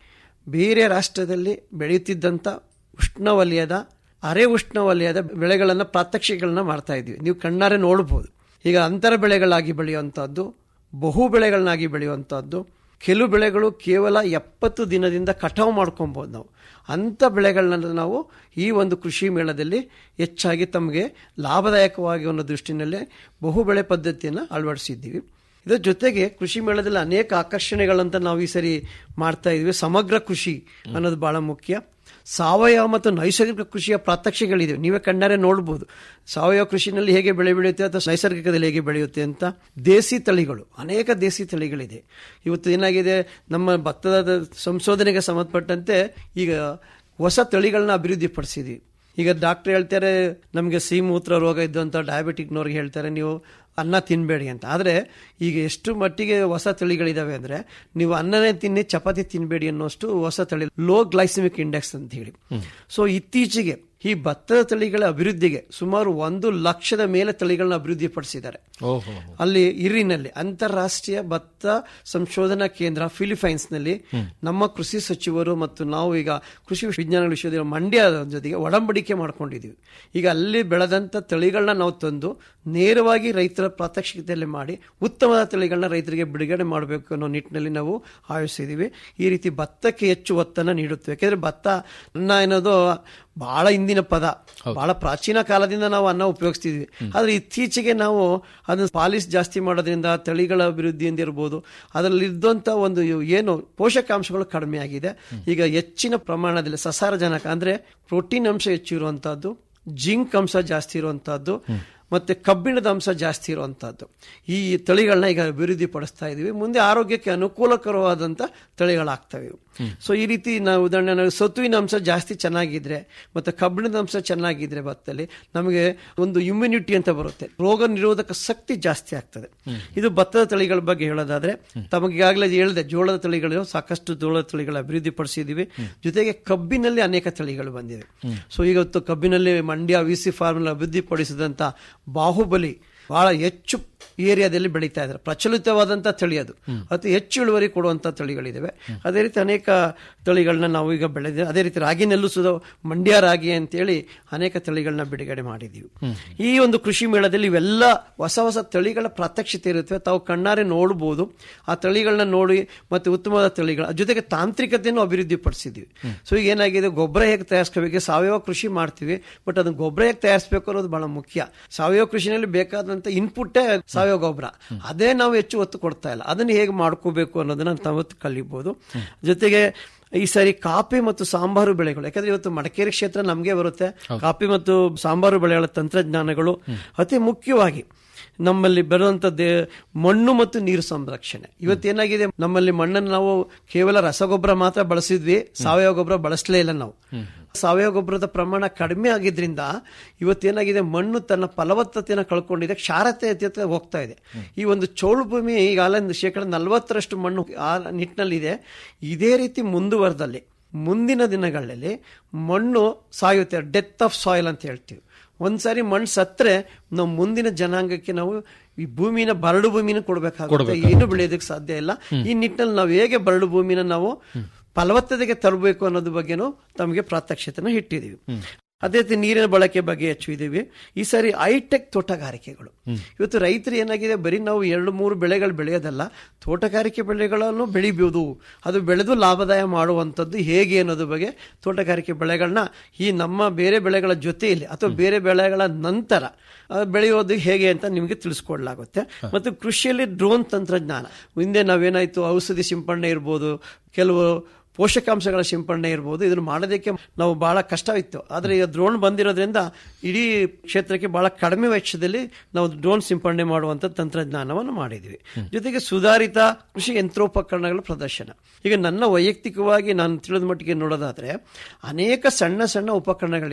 ಬೇರೆ ರಾಷ್ಟ್ರದಲ್ಲಿ ಬೆಳೆಯುತ್ತಿದ್ದಂಥ ಉಷ್ಣವಲಯದ ಅರೆ ಉಷ್ಣವಲಯದ ಬೆಳೆಗಳನ್ನು ಪ್ರಾತ್ಯಕ್ಷಿಕೆಗಳನ್ನ ಮಾಡ್ತಾ ಇದ್ವಿ ನೀವು ಕಣ್ಣಾರೆ ನೋಡ್ಬೋದು ಈಗ ಅಂತರ ಬೆಳೆಗಳಾಗಿ ಬೆಳೆಯುವಂಥದ್ದು ಬಹು ಬೆಳೆಗಳನ್ನಾಗಿ ಬೆಳೆಯುವಂಥದ್ದು ಕೆಲವು ಬೆಳೆಗಳು ಕೇವಲ ಎಪ್ಪತ್ತು ದಿನದಿಂದ ಕಟಾವು ಮಾಡ್ಕೊಬೋದು ನಾವು ಅಂಥ ಬೆಳೆಗಳನ್ನ ನಾವು ಈ ಒಂದು ಕೃಷಿ ಮೇಳದಲ್ಲಿ ಹೆಚ್ಚಾಗಿ ತಮಗೆ ಲಾಭದಾಯಕವಾಗಿ ಅನ್ನೋ ದೃಷ್ಟಿನಲ್ಲಿ ಬಹು ಬೆಳೆ ಪದ್ಧತಿಯನ್ನು ಅಳವಡಿಸಿದ್ದೀವಿ ಇದರ ಜೊತೆಗೆ ಕೃಷಿ ಮೇಳದಲ್ಲಿ ಅನೇಕ ಆಕರ್ಷಣೆಗಳಂತ ನಾವು ಈ ಸರಿ ಮಾಡ್ತಾ ಇದ್ವಿ ಸಮಗ್ರ ಕೃಷಿ ಅನ್ನೋದು ಬಹಳ ಮುಖ್ಯ ಸಾವಯವ ಮತ್ತು ನೈಸರ್ಗಿಕ ಕೃಷಿಯ ಪ್ರಾತ್ಯಕ್ಷಿಗಳಿವೆ ನೀವೇ ಕಣ್ಣಾರೆ ನೋಡ್ಬೋದು ಸಾವಯವ ಕೃಷಿನಲ್ಲಿ ಹೇಗೆ ಬೆಳೆ ಬೆಳೆಯುತ್ತೆ ಅಥವಾ ನೈಸರ್ಗಿಕದಲ್ಲಿ ಹೇಗೆ ಬೆಳೆಯುತ್ತೆ ಅಂತ ದೇಸಿ ತಳಿಗಳು ಅನೇಕ ದೇಸಿ ತಳಿಗಳಿದೆ ಇವತ್ತು ಏನಾಗಿದೆ ನಮ್ಮ ಭತ್ತದ ಸಂಶೋಧನೆಗೆ ಸಂಬಂಧಪಟ್ಟಂತೆ ಈಗ ಹೊಸ ತಳಿಗಳನ್ನ ಅಭಿವೃದ್ಧಿಪಡಿಸಿದ್ವಿ ಈಗ ಡಾಕ್ಟರ್ ಹೇಳ್ತಾರೆ ನಮಗೆ ಸಿಹಿಮೂತ್ರ ರೋಗ ಇದ್ದಂಥ ಡಯಾಬಿಟಿಕ್ನವ್ರಿಗೆ ಹೇಳ್ತಾರೆ ನೀವು ಅನ್ನ ತಿನ್ನಬೇಡಿ ಅಂತ ಆದರೆ ಈಗ ಎಷ್ಟು ಮಟ್ಟಿಗೆ ಹೊಸ ತಳಿಗಳಿದಾವೆ ಅಂದರೆ ನೀವು ಅನ್ನನೇ ತಿನ್ನಿ ಚಪಾತಿ ತಿನ್ನಬೇಡಿ ಅನ್ನೋಷ್ಟು ಹೊಸ ತಳಿ ಲೋ ಗ್ಲೈಸಮಿಕ್ ಇಂಡೆಕ್ಸ್ ಅಂತ ಹೇಳಿ ಸೊ ಇತ್ತೀಚೆಗೆ ಈ ಭತ್ತದ ತಳಿಗಳ ಅಭಿವೃದ್ಧಿಗೆ ಸುಮಾರು ಒಂದು ಲಕ್ಷದ ಮೇಲೆ ತಳಿಗಳನ್ನ ಅಭಿವೃದ್ಧಿಪಡಿಸಿದ್ದಾರೆ ಓಹೋ ಅಲ್ಲಿ ಇರಿನಲ್ಲಿ ಅಂತಾರಾಷ್ಟ್ರೀಯ ಭತ್ತ ಸಂಶೋಧನಾ ಕೇಂದ್ರ ಫಿಲಿಪೈನ್ಸ್ನಲ್ಲಿ ನಮ್ಮ ಕೃಷಿ ಸಚಿವರು ಮತ್ತು ನಾವು ಈಗ ಕೃಷಿ ವಿಜ್ಞಾನ ವಿಶ್ವವಿದ್ಯಾಲಯ ಮಂಡ್ಯದ ಜೊತೆಗೆ ಒಡಂಬಡಿಕೆ ಮಾಡ್ಕೊಂಡಿದ್ದೀವಿ ಈಗ ಅಲ್ಲಿ ಬೆಳೆದಂಥ ತಳಿಗಳನ್ನ ನಾವು ತಂದು ನೇರವಾಗಿ ರೈತರ ಪ್ರಾತ್ಯಕ್ಷಿಕತೆಯಲ್ಲಿ ಮಾಡಿ ಉತ್ತಮವಾದ ತಳಿಗಳನ್ನ ರೈತರಿಗೆ ಬಿಡುಗಡೆ ಮಾಡಬೇಕು ಅನ್ನೋ ನಿಟ್ಟಿನಲ್ಲಿ ನಾವು ಆಯೋಜಿಸಿದ್ದೀವಿ ಈ ರೀತಿ ಭತ್ತಕ್ಕೆ ಹೆಚ್ಚು ಒತ್ತನ್ನು ನೀಡುತ್ತೇವೆ ಯಾಕೆಂದ್ರೆ ಭತ್ತ ಅನ್ನ ಅನ್ನೋದು ಬಹಳ ಹಿಂದಿನ ಪದ ಬಹಳ ಪ್ರಾಚೀನ ಕಾಲದಿಂದ ನಾವು ಅನ್ನ ಉಪಯೋಗಿಸ್ತಿದ್ವಿ ಆದ್ರೆ ಇತ್ತೀಚೆಗೆ ನಾವು ಅದನ್ನ ಪಾಲಿಸ್ ಜಾಸ್ತಿ ಮಾಡೋದ್ರಿಂದ ತಳಿಗಳ ಅಭಿವೃದ್ಧಿಯಿಂದ ಇರ್ಬೋದು ಅದರಲ್ಲಿ ಇದ್ದಂತ ಒಂದು ಏನು ಪೋಷಕಾಂಶಗಳು ಕಡಿಮೆ ಆಗಿದೆ ಈಗ ಹೆಚ್ಚಿನ ಪ್ರಮಾಣದಲ್ಲಿ ಸಸಾರಜನಕ ಅಂದ್ರೆ ಪ್ರೋಟೀನ್ ಅಂಶ ಹೆಚ್ಚು ಇರುವಂತಹದ್ದು ಜಿಂಕ್ ಅಂಶ ಜಾಸ್ತಿ ಇರುವಂತಹದ್ದು ಮತ್ತೆ ಕಬ್ಬಿಣದ ಅಂಶ ಜಾಸ್ತಿ ಇರುವಂತಹದ್ದು ಈ ತಳಿಗಳನ್ನ ಈಗ ಅಭಿವೃದ್ಧಿ ಪಡಿಸ್ತಾ ಇದೀವಿ ಮುಂದೆ ಆರೋಗ್ಯಕ್ಕೆ ಅನುಕೂಲಕರವಾದಂತ ತಳಿಗಳಾಗ್ತವೆ ಇವು ಸೊ ಈ ರೀತಿ ನಾವು ಉದಾಹರಣೆ ನಾವು ಸತುವಿನ ಅಂಶ ಜಾಸ್ತಿ ಚೆನ್ನಾಗಿದ್ರೆ ಮತ್ತೆ ಕಬ್ಬಿಣದ ಅಂಶ ಚೆನ್ನಾಗಿದ್ರೆ ಭತ್ತದಲ್ಲಿ ನಮಗೆ ಒಂದು ಇಮ್ಯುನಿಟಿ ಅಂತ ಬರುತ್ತೆ ರೋಗ ನಿರೋಧಕ ಶಕ್ತಿ ಜಾಸ್ತಿ ಆಗ್ತದೆ ಇದು ಭತ್ತದ ತಳಿಗಳ ಬಗ್ಗೆ ಹೇಳೋದಾದ್ರೆ ತಮಗೆ ಈಗಾಗಲೇ ಹೇಳಿದೆ ಜೋಳದ ತಳಿಗಳು ಸಾಕಷ್ಟು ಜೋಳದ ತಳಿಗಳ ಅಭಿವೃದ್ಧಿ ಪಡಿಸಿದೀವಿ ಜೊತೆಗೆ ಕಬ್ಬಿನಲ್ಲಿ ಅನೇಕ ತಳಿಗಳು ಬಂದಿವೆ ಸೊ ಇವತ್ತು ಕಬ್ಬಿನಲ್ಲಿ ಮಂಡ್ಯ ವಿ ಸಿ ಫಾರ್ಮ್ ಅಭಿವೃದ್ಧಿ ಪಡಿಸಿದಂತ ಬಾಹುಬಲಿ ಬಹಳ ಹೆಚ್ಚು ಏರಿಯಾದಲ್ಲಿ ಬೆಳೀತಾ ಇದ್ದಾರೆ ಪ್ರಚಲಿತವಾದಂಥ ತಳಿ ಅದು ಅತಿ ಹೆಚ್ಚು ಇಳುವರಿ ಕೊಡುವಂಥ ತಳಿಗಳಿದ್ದಾವೆ ಅದೇ ರೀತಿ ಅನೇಕ ತಳಿಗಳನ್ನ ನಾವು ಈಗ ಬೆಳೆದ ಅದೇ ರೀತಿ ರಾಗಿನಲ್ಲೂ ಸುದ ಮಂಡ್ಯ ರಾಗಿ ಅಂತೇಳಿ ಅನೇಕ ತಳಿಗಳನ್ನ ಬಿಡುಗಡೆ ಮಾಡಿದ್ದೀವಿ ಈ ಒಂದು ಕೃಷಿ ಮೇಳದಲ್ಲಿ ಇವೆಲ್ಲ ಹೊಸ ಹೊಸ ತಳಿಗಳ ಪ್ರಾತ್ಯಕ್ಷಿತೆ ಇರುತ್ತವೆ ತಾವು ಕಣ್ಣಾರೆ ನೋಡ್ಬೋದು ಆ ತಳಿಗಳನ್ನ ನೋಡಿ ಮತ್ತೆ ಉತ್ತಮವಾದ ತಳಿಗಳ ಜೊತೆಗೆ ತಾಂತ್ರಿಕತೆಯನ್ನು ಅಭಿವೃದ್ಧಿ ಪಡಿಸಿದ್ವಿ ಸೊ ಈಗ ಏನಾಗಿದೆ ಗೊಬ್ಬರ ಹೇಗೆ ತಯಾರಿಸ್ಕೋಬೇಕು ಸಾವಯವ ಕೃಷಿ ಮಾಡ್ತೀವಿ ಬಟ್ ಅದನ್ನ ಗೊಬ್ಬರ ಹೇಗೆ ತಯಾರಿಸಬೇಕು ಅನ್ನೋದು ಬಹಳ ಮುಖ್ಯ ಸಾವಯವ ಕೃಷಿನಲ್ಲಿ ಬೇಕಾದಂತ ಇನ್ಪುಟ್ಟೇ ಸಾವಯವ ಗೊಬ್ಬರ ಅದೇ ನಾವು ಹೆಚ್ಚು ಒತ್ತು ಕೊಡ್ತಾ ಇಲ್ಲ ಅದನ್ನ ಹೇಗೆ ಮಾಡ್ಕೋಬೇಕು ಅನ್ನೋದನ್ನ ತಾವು ಕಲಿಬಹುದು ಜೊತೆಗೆ ಈ ಸಾರಿ ಕಾಫಿ ಮತ್ತು ಸಾಂಬಾರು ಬೆಳೆಗಳು ಯಾಕಂದ್ರೆ ಇವತ್ತು ಮಡಿಕೇರಿ ಕ್ಷೇತ್ರ ನಮಗೆ ಬರುತ್ತೆ ಕಾಫಿ ಮತ್ತು ಸಾಂಬಾರು ಬೆಳೆಗಳ ತಂತ್ರಜ್ಞಾನಗಳು ಅತಿ ಮುಖ್ಯವಾಗಿ ನಮ್ಮಲ್ಲಿ ಬರುವಂತದ್ದೇ ಮಣ್ಣು ಮತ್ತು ನೀರು ಸಂರಕ್ಷಣೆ ಇವತ್ತೇನಾಗಿದೆ ನಮ್ಮಲ್ಲಿ ಮಣ್ಣನ್ನು ನಾವು ಕೇವಲ ರಸಗೊಬ್ಬರ ಮಾತ್ರ ಬಳಸಿದ್ವಿ ಸಾವಯವ ಗೊಬ್ಬರ ಬಳಸಲೇ ಇಲ್ಲ ನಾವು ಸಾವಯವ ಗೊಬ್ಬರದ ಪ್ರಮಾಣ ಕಡಿಮೆ ಆಗಿದ್ರಿಂದ ಇವತ್ತೇನಾಗಿದೆ ಮಣ್ಣು ತನ್ನ ಫಲವತ್ತತೆಯನ್ನು ಕಳ್ಕೊಂಡಿದೆ ಕ್ಷಾರತೆ ಹತ್ರ ಹೋಗ್ತಾ ಇದೆ ಈ ಒಂದು ಚೌಳು ಭೂಮಿ ಈಗಾಗಲೇ ಒಂದು ಶೇಕಡ ನಲವತ್ತರಷ್ಟು ಮಣ್ಣು ಆ ನಿಟ್ಟಿನಲ್ಲಿದೆ ಇದೇ ರೀತಿ ಮುಂದುವರೆದಲ್ಲಿ ಮುಂದಿನ ದಿನಗಳಲ್ಲಿ ಮಣ್ಣು ಸಾಯುತ್ತೆ ಡೆತ್ ಆಫ್ ಸಾಯಿಲ್ ಅಂತ ಹೇಳ್ತೀವಿ ಒಂದ್ಸಾರಿ ಮಣ್ಣು ಸತ್ರೆ ನಾವು ಮುಂದಿನ ಜನಾಂಗಕ್ಕೆ ನಾವು ಈ ಭೂಮಿನ ಬರಡು ಭೂಮಿನ ಕೊಡ್ಬೇಕಾಗುತ್ತೆ ಏನು ಬೆಳೆಯೋದಕ್ಕೆ ಸಾಧ್ಯ ಇಲ್ಲ ಈ ನಿಟ್ಟಿನಲ್ಲಿ ನಾವು ಹೇಗೆ ಬರಡು ಭೂಮಿನ ನಾವು ಫಲವತ್ತತೆಗೆ ತರಬೇಕು ಅನ್ನೋದ್ರ ಬಗ್ಗೆನೂ ತಮಗೆ ಪ್ರಾತ್ಯಕ್ಷತೆನ ಇಟ್ಟಿದ್ದೀವಿ ಅದೇ ರೀತಿ ನೀರಿನ ಬಳಕೆ ಬಗ್ಗೆ ಹೆಚ್ಚು ಇದೀವಿ ಈ ಸಾರಿ ಹೈಟೆಕ್ ತೋಟಗಾರಿಕೆಗಳು ಇವತ್ತು ರೈತರು ಏನಾಗಿದೆ ಬರೀ ನಾವು ಎರಡು ಮೂರು ಬೆಳೆಗಳು ಬೆಳೆಯೋದಲ್ಲ ತೋಟಗಾರಿಕೆ ಬೆಳೆಗಳನ್ನು ಬೆಳಿಬಹುದು ಅದು ಬೆಳೆದು ಲಾಭದಾಯ ಮಾಡುವಂಥದ್ದು ಹೇಗೆ ಅನ್ನೋದ್ರ ಬಗ್ಗೆ ತೋಟಗಾರಿಕೆ ಬೆಳೆಗಳನ್ನ ಈ ನಮ್ಮ ಬೇರೆ ಬೆಳೆಗಳ ಜೊತೆಯಲ್ಲಿ ಅಥವಾ ಬೇರೆ ಬೆಳೆಗಳ ನಂತರ ಬೆಳೆಯೋದು ಹೇಗೆ ಅಂತ ನಿಮಗೆ ತಿಳಿಸ್ಕೊಡ್ಲಾಗುತ್ತೆ ಮತ್ತು ಕೃಷಿಯಲ್ಲಿ ಡ್ರೋನ್ ತಂತ್ರಜ್ಞಾನ ಹಿಂದೆ ನಾವೇನಾಯ್ತು ಔಷಧಿ ಸಿಂಪಡಣೆ ಇರ್ಬೋದು ಕೆಲವು ಪೋಷಕಾಂಶಗಳ ಸಿಂಪಡಣೆ ಇರ್ಬೋದು ಇದನ್ನು ಮಾಡೋದಕ್ಕೆ ನಾವು ಬಹಳ ಕಷ್ಟವಿತ್ತು ಆದರೆ ಈಗ ಡ್ರೋನ್ ಬಂದಿರೋದ್ರಿಂದ ಇಡೀ ಕ್ಷೇತ್ರಕ್ಕೆ ಬಹಳ ಕಡಿಮೆ ವೆಚ್ಚದಲ್ಲಿ ನಾವು ಡ್ರೋನ್ ಸಿಂಪಡಣೆ ಮಾಡುವಂಥ ತಂತ್ರಜ್ಞಾನವನ್ನು ಮಾಡಿದ್ವಿ ಜೊತೆಗೆ ಸುಧಾರಿತ ಕೃಷಿ ಯಂತ್ರೋಪಕರಣಗಳ ಪ್ರದರ್ಶನ ಈಗ ನನ್ನ ವೈಯಕ್ತಿಕವಾಗಿ ನಾನು ತಿಳಿದ ಮಟ್ಟಿಗೆ ನೋಡೋದಾದ್ರೆ ಅನೇಕ ಸಣ್ಣ ಸಣ್ಣ ಉಪಕರಣಗಳಿದ್ದಾವೆ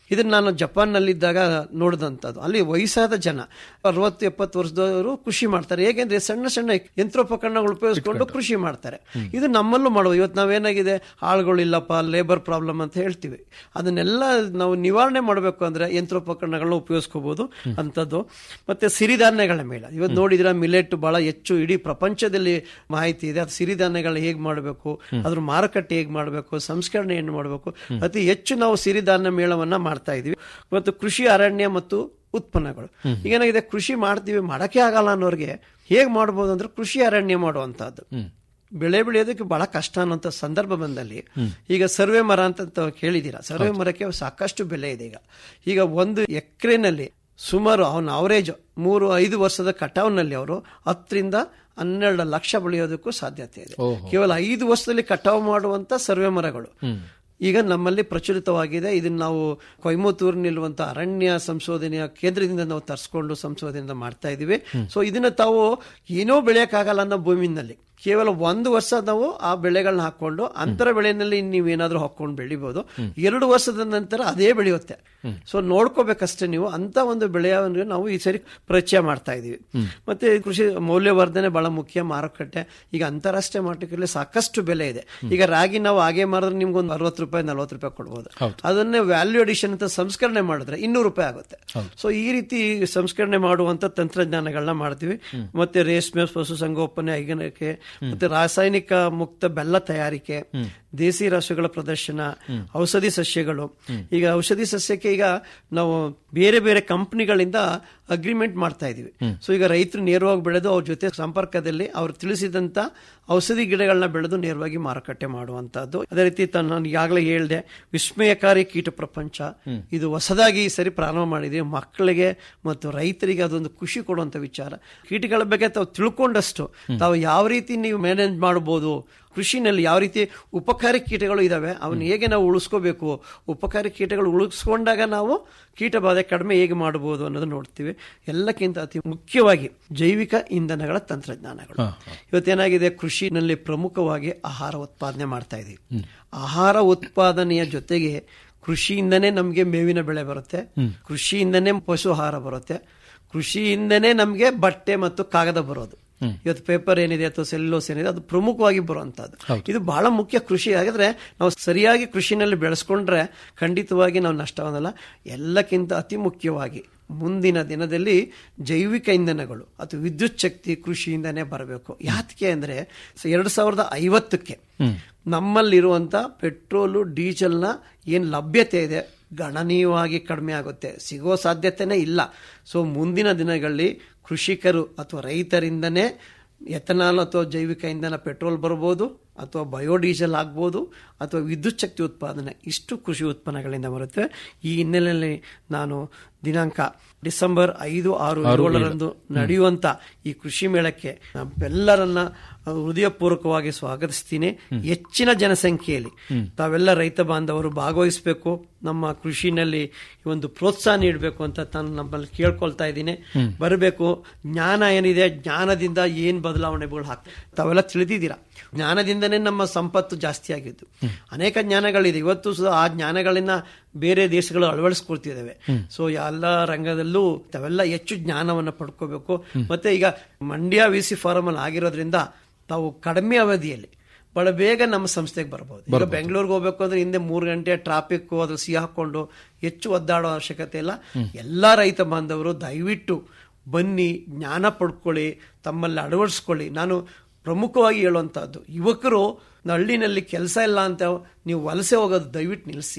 ಇದನ್ನ ನಾನು ಜಪಾನ್ನಲ್ಲಿದ್ದಾಗ ನೋಡಿದಂಥದ್ದು ಅಲ್ಲಿ ವಯಸ್ಸಾದ ಜನ ಅರವತ್ತು ಎಪ್ಪತ್ತು ವರ್ಷದವರು ಕೃಷಿ ಮಾಡ್ತಾರೆ ಹೇಗೆಂದ್ರೆ ಸಣ್ಣ ಸಣ್ಣ ಯಂತ್ರೋಪಕರಣಗಳು ಉಪಯೋಗಿಸ್ಕೊಂಡು ಕೃಷಿ ಮಾಡ್ತಾರೆ ಇದು ನಮ್ಮಲ್ಲೂ ಮಾಡುವ ಇವತ್ತು ನಾವೇನಾಗಿದೆ ಆಳುಗಳಿಲ್ಲಪ್ಪ ಲೇಬರ್ ಪ್ರಾಬ್ಲಮ್ ಅಂತ ಹೇಳ್ತೀವಿ ಅದನ್ನೆಲ್ಲ ನಾವು ನಿವಾರಣೆ ಮಾಡಬೇಕು ಅಂದ್ರೆ ಯಂತ್ರೋಪಕರಣಗಳನ್ನ ಉಪಯೋಗಿಸ್ಕೋಬಹುದು ಅಂಥದ್ದು ಮತ್ತೆ ಸಿರಿಧಾನ್ಯಗಳ ಮೇಳ ಇವತ್ತು ನೋಡಿದ್ರೆ ಮಿಲೆಟ್ ಬಹಳ ಹೆಚ್ಚು ಇಡೀ ಪ್ರಪಂಚದಲ್ಲಿ ಮಾಹಿತಿ ಇದೆ ಅದು ಸಿರಿಧಾನ್ಯಗಳನ್ನ ಹೇಗೆ ಮಾಡಬೇಕು ಅದ್ರ ಮಾರುಕಟ್ಟೆ ಹೇಗೆ ಮಾಡಬೇಕು ಸಂಸ್ಕರಣೆ ಏನು ಮಾಡಬೇಕು ಅತಿ ಹೆಚ್ಚು ನಾವು ಸಿರಿಧಾನ್ಯ ಮೇಳವನ್ನ ಮಾಡ್ತಾ ಇದೀವಿ ಮತ್ತು ಕೃಷಿ ಅರಣ್ಯ ಮತ್ತು ಉತ್ಪನ್ನಗಳು ಈಗ ಏನಾಗಿದೆ ಕೃಷಿ ಮಾಡ್ತೀವಿ ಮಾಡಕ್ಕೆ ಆಗಲ್ಲ ಅನ್ನೋರಿಗೆ ಹೇಗೆ ಮಾಡ್ಬೋದು ಅಂದ್ರೆ ಕೃಷಿ ಅರಣ್ಯ ಮಾಡುವಂತಹದ್ದು ಬೆಳೆ ಬೆಳೆಯೋದಕ್ಕೆ ಬಹಳ ಕಷ್ಟ ಅನ್ನೋಂಥ ಸಂದರ್ಭ ಬಂದಲ್ಲಿ ಈಗ ಸರ್ವೆ ಮರ ಅಂತ ಕೇಳಿದ್ದೀರಾ ಸರ್ವೆ ಮರಕ್ಕೆ ಸಾಕಷ್ಟು ಬೆಲೆ ಇದೆ ಈಗ ಈಗ ಒಂದು ಎಕರೆನಲ್ಲಿ ಸುಮಾರು ಅವನ ಅವರೇಜ್ ಮೂರು ಐದು ವರ್ಷದ ಕಟಾವ್ನಲ್ಲಿ ಅವರು ಹತ್ತರಿಂದ ಹನ್ನೆರಡು ಲಕ್ಷ ಬೆಳೆಯೋದಕ್ಕೂ ಸಾಧ್ಯತೆ ಇದೆ ಕೇವಲ ಐದು ವರ್ಷದಲ್ಲಿ ಕಟಾವು ಮಾಡುವಂತ ಸರ್ವೆ ಮರಗಳು ಈಗ ನಮ್ಮಲ್ಲಿ ಪ್ರಚಲಿತವಾಗಿದೆ ಇದನ್ನ ನಾವು ಕೊಯಮತ್ತೂರಿನಲ್ಲಿರುವಂತ ಅರಣ್ಯ ಸಂಶೋಧನೆಯ ಕೇಂದ್ರದಿಂದ ನಾವು ತರಿಸ್ಕೊಂಡು ಸಂಶೋಧನೆ ಮಾಡ್ತಾ ಇದೀವಿ ಸೊ ಇದನ್ನ ತಾವು ಏನೋ ಬೆಳೆಯಕ್ಕಾಗಲ್ಲ ಅನ್ನೋ ಭೂಮಿನಲ್ಲಿ ಕೇವಲ ಒಂದು ವರ್ಷ ನಾವು ಆ ಬೆಳೆಗಳನ್ನ ಹಾಕೊಂಡು ಅಂತರ ಬೆಳೆಯಲ್ಲಿ ನೀವೇನಾದ್ರೂ ಹಾಕೊಂಡು ಬೆಳಿಬಹುದು ಎರಡು ವರ್ಷದ ನಂತರ ಅದೇ ಬೆಳೆಯುತ್ತೆ ಸೊ ನೋಡ್ಕೋಬೇಕಷ್ಟೇ ನೀವು ಅಂತ ಒಂದು ಬೆಳೆಯನ್ನು ನಾವು ಈ ಸರಿ ಪರಿಚಯ ಮಾಡ್ತಾ ಇದೀವಿ ಮತ್ತೆ ಕೃಷಿ ಮೌಲ್ಯವರ್ಧನೆ ಬಹಳ ಮುಖ್ಯ ಮಾರುಕಟ್ಟೆ ಈಗ ಅಂತಾರಾಷ್ಟ್ರೀಯ ಮಾರುಕಟ್ಟೆಯಲ್ಲಿ ಸಾಕಷ್ಟು ಬೆಲೆ ಇದೆ ಈಗ ರಾಗಿ ನಾವು ಹಾಗೆ ಮಾಡಿದ್ರೆ ನಿಮ್ಗೆ ಒಂದು ಅರವತ್ತು ರೂಪಾಯಿ ನಲ್ವತ್ತು ರೂಪಾಯಿ ಕೊಡ್ಬೋದು ಅದನ್ನೇ ವ್ಯಾಲ್ಯೂ ಅಡಿಷನ್ ಅಂತ ಸಂಸ್ಕರಣೆ ಮಾಡಿದ್ರೆ ಇನ್ನೂರು ರೂಪಾಯಿ ಆಗುತ್ತೆ ಸೊ ಈ ರೀತಿ ಸಂಸ್ಕರಣೆ ಮಾಡುವಂತ ತಂತ್ರಜ್ಞಾನಗಳನ್ನ ಮಾಡ್ತೀವಿ ಮತ್ತೆ ರೇಷ್ಮೆ ಪಶುಸಂಗೋಪನೆ ಹೈಗಣಿಕೆ ಮತ್ತೆ ರಾಸಾಯನಿಕ ಮುಕ್ತ ಬೆಲ್ಲ ತಯಾರಿಕೆ ದೇಸಿ ರಾಸುಗಳ ಪ್ರದರ್ಶನ ಔಷಧಿ ಸಸ್ಯಗಳು ಈಗ ಔಷಧಿ ಸಸ್ಯಕ್ಕೆ ಈಗ ನಾವು ಬೇರೆ ಬೇರೆ ಕಂಪನಿಗಳಿಂದ ಅಗ್ರಿಮೆಂಟ್ ಮಾಡ್ತಾ ಇದೀವಿ ಸೊ ಈಗ ರೈತರು ನೇರವಾಗಿ ಬೆಳೆದು ಅವ್ರ ಜೊತೆ ಸಂಪರ್ಕದಲ್ಲಿ ಅವ್ರು ತಿಳಿಸಿದಂತ ಔಷಧಿ ಗಿಡಗಳನ್ನ ಬೆಳೆದು ನೇರವಾಗಿ ಮಾರುಕಟ್ಟೆ ಮಾಡುವಂತಹದ್ದು ಅದೇ ರೀತಿ ತ- ನಾನು ಈಗಾಗಲೇ ಹೇಳಿದೆ ವಿಸ್ಮಯಕಾರಿ ಕೀಟ ಪ್ರಪಂಚ ಇದು ಹೊಸದಾಗಿ ಈ ಸರಿ ಪ್ರಾರಂಭ ಮಾಡಿದೀವಿ ಮಕ್ಕಳಿಗೆ ಮತ್ತು ರೈತರಿಗೆ ಅದೊಂದು ಖುಷಿ ಕೊಡುವಂತ ವಿಚಾರ ಕೀಟಗಳ ಬಗ್ಗೆ ತಾವು ತಿಳ್ಕೊಂಡಷ್ಟು ತಾವು ಯಾವ ರೀತಿ ನೀವು ಮ್ಯಾನೇಜ್ ಮಾಡಬಹುದು ಕೃಷಿನಲ್ಲಿ ಯಾವ ರೀತಿ ಉಪಕಾರಿ ಕೀಟಗಳು ಇದಾವೆ ಅವನ್ನ ಹೇಗೆ ನಾವು ಉಳಿಸ್ಕೋಬೇಕು ಉಪಕಾರಿ ಕೀಟಗಳು ಉಳಿಸ್ಕೊಂಡಾಗ ನಾವು ಕೀಟ ಬಾಧೆ ಕಡಿಮೆ ಹೇಗೆ ಮಾಡಬಹುದು ಅನ್ನೋದು ನೋಡ್ತೀವಿ ಎಲ್ಲಕ್ಕಿಂತ ಅತಿ ಮುಖ್ಯವಾಗಿ ಜೈವಿಕ ಇಂಧನಗಳ ತಂತ್ರಜ್ಞಾನಗಳು ಇವತ್ತೇನಾಗಿದೆ ಕೃಷಿನಲ್ಲಿ ಪ್ರಮುಖವಾಗಿ ಆಹಾರ ಉತ್ಪಾದನೆ ಮಾಡ್ತಾ ಇದೀವಿ ಆಹಾರ ಉತ್ಪಾದನೆಯ ಜೊತೆಗೆ ಕೃಷಿಯಿಂದನೇ ನಮಗೆ ಮೇವಿನ ಬೆಳೆ ಬರುತ್ತೆ ಕೃಷಿಯಿಂದನೇ ಪಶು ಆಹಾರ ಬರುತ್ತೆ ಕೃಷಿಯಿಂದನೇ ನಮಗೆ ಬಟ್ಟೆ ಮತ್ತು ಕಾಗದ ಬರೋದು ಇವತ್ತು ಪೇಪರ್ ಏನಿದೆ ಅಥವಾ ಸೆಲ್ಲೋಸ್ ಏನಿದೆ ಅದು ಪ್ರಮುಖವಾಗಿ ಬರುವಂತದ್ದು ಇದು ಬಹಳ ಮುಖ್ಯ ಕೃಷಿ ಹಾಗಾದ್ರೆ ನಾವು ಸರಿಯಾಗಿ ಕೃಷಿನಲ್ಲಿ ಬೆಳೆಸ್ಕೊಂಡ್ರೆ ಖಂಡಿತವಾಗಿ ನಾವು ನಷ್ಟವನ್ನಲ್ಲ ಎಲ್ಲಕ್ಕಿಂತ ಅತಿ ಮುಖ್ಯವಾಗಿ ಮುಂದಿನ ದಿನದಲ್ಲಿ ಜೈವಿಕ ಇಂಧನಗಳು ಅಥವಾ ವಿದ್ಯುತ್ ಶಕ್ತಿ ಕೃಷಿಯಿಂದನೇ ಬರಬೇಕು ಯಾತಕ್ಕೆ ಅಂದ್ರೆ ಎರಡ್ ಸಾವಿರದ ಐವತ್ತಕ್ಕೆ ನಮ್ಮಲ್ಲಿರುವಂತ ಪೆಟ್ರೋಲು ಡೀಸೆಲ್ನ ಏನ್ ಲಭ್ಯತೆ ಇದೆ ಗಣನೀಯವಾಗಿ ಕಡಿಮೆ ಆಗುತ್ತೆ ಸಿಗೋ ಸಾಧ್ಯತೆನೇ ಇಲ್ಲ ಸೊ ಮುಂದಿನ ದಿನಗಳಲ್ಲಿ ಕೃಷಿಕರು ಅಥವಾ ರೈತರಿಂದನೇ ಎಥನಾಲ್ ಅಥವಾ ಜೈವಿಕ ಇಂಧನ ಪೆಟ್ರೋಲ್ ಬರ್ಬೋದು ಅಥವಾ ಬಯೋಡೀಸೆಲ್ ಆಗ್ಬೋದು ಅಥವಾ ವಿದ್ಯುತ್ ಶಕ್ತಿ ಉತ್ಪಾದನೆ ಇಷ್ಟು ಕೃಷಿ ಉತ್ಪನ್ನಗಳಿಂದ ಬರುತ್ತೆ ಈ ಹಿನ್ನೆಲೆಯಲ್ಲಿ ನಾನು ದಿನಾಂಕ ಡಿಸೆಂಬರ್ ಐದು ಆರು ಏಳರಂದು ನಡೆಯುವಂತ ಈ ಕೃಷಿ ಮೇಳಕ್ಕೆ ನಾವೆಲ್ಲರನ್ನ ಹೃದಯಪೂರ್ವಕವಾಗಿ ಸ್ವಾಗತಿಸ್ತೀನಿ ಹೆಚ್ಚಿನ ಜನಸಂಖ್ಯೆಯಲ್ಲಿ ತಾವೆಲ್ಲ ರೈತ ಬಾಂಧವರು ಭಾಗವಹಿಸಬೇಕು ನಮ್ಮ ಕೃಷಿನಲ್ಲಿ ಈ ಒಂದು ಪ್ರೋತ್ಸಾಹ ನೀಡಬೇಕು ಅಂತ ನಾನು ನಮ್ಮಲ್ಲಿ ಕೇಳ್ಕೊಳ್ತಾ ಇದ್ದೀನಿ ಬರಬೇಕು ಜ್ಞಾನ ಏನಿದೆ ಜ್ಞಾನದಿಂದ ಏನ್ ಬದಲಾವಣೆಗಳು ಹಾಕ್ತಾರೆ ತಾವೆಲ್ಲ ತಿಳಿದಿದ್ದೀರಾ ಜ್ಞಾನದಿಂದನೇ ನಮ್ಮ ಸಂಪತ್ತು ಜಾಸ್ತಿ ಆಗಿದ್ದು ಅನೇಕ ಜ್ಞಾನಗಳಿದೆ ಇವತ್ತು ಸಹ ಆ ಜ್ಞಾನಗಳನ್ನ ಬೇರೆ ದೇಶಗಳು ಅಳವಡಿಸ್ಕೊಳ್ತಿದ್ದಾವೆ ಸೊ ಎಲ್ಲ ರಂಗದಲ್ಲೂ ತಾವೆಲ್ಲ ಹೆಚ್ಚು ಜ್ಞಾನವನ್ನ ಪಡ್ಕೋಬೇಕು ಮತ್ತೆ ಈಗ ಮಂಡ್ಯ ವಿ ಸಿ ಫಾರಂ ಅಲ್ಲಿ ಆಗಿರೋದ್ರಿಂದ ತಾವು ಕಡಿಮೆ ಅವಧಿಯಲ್ಲಿ ಬಹಳ ಬೇಗ ನಮ್ಮ ಸಂಸ್ಥೆಗೆ ಬರಬಹುದು ಈಗ ಬೆಂಗಳೂರಿಗೆ ಹೋಗ್ಬೇಕು ಅಂದ್ರೆ ಹಿಂದೆ ಮೂರು ಗಂಟೆ ಟ್ರಾಫಿಕ್ ಅದ್ರ ಸಿಹಿ ಹಾಕೊಂಡು ಹೆಚ್ಚು ಒದ್ದಾಡೋ ಅವಶ್ಯಕತೆ ಇಲ್ಲ ಎಲ್ಲಾ ರೈತ ಬಾಂಧವರು ದಯವಿಟ್ಟು ಬನ್ನಿ ಜ್ಞಾನ ಪಡ್ಕೊಳ್ಳಿ ತಮ್ಮಲ್ಲಿ ಅಳವಡಿಸ್ಕೊಳ್ಳಿ ನಾನು ಪ್ರಮುಖವಾಗಿ ಹೇಳುವಂತಹದ್ದು ಯುವಕರು ಹಳ್ಳಿನಲ್ಲಿ ಕೆಲಸ ಇಲ್ಲ ಅಂತ ನೀವು ವಲಸೆ ಹೋಗೋದು ದಯವಿಟ್ಟು ನಿಲ್ಲಿಸಿ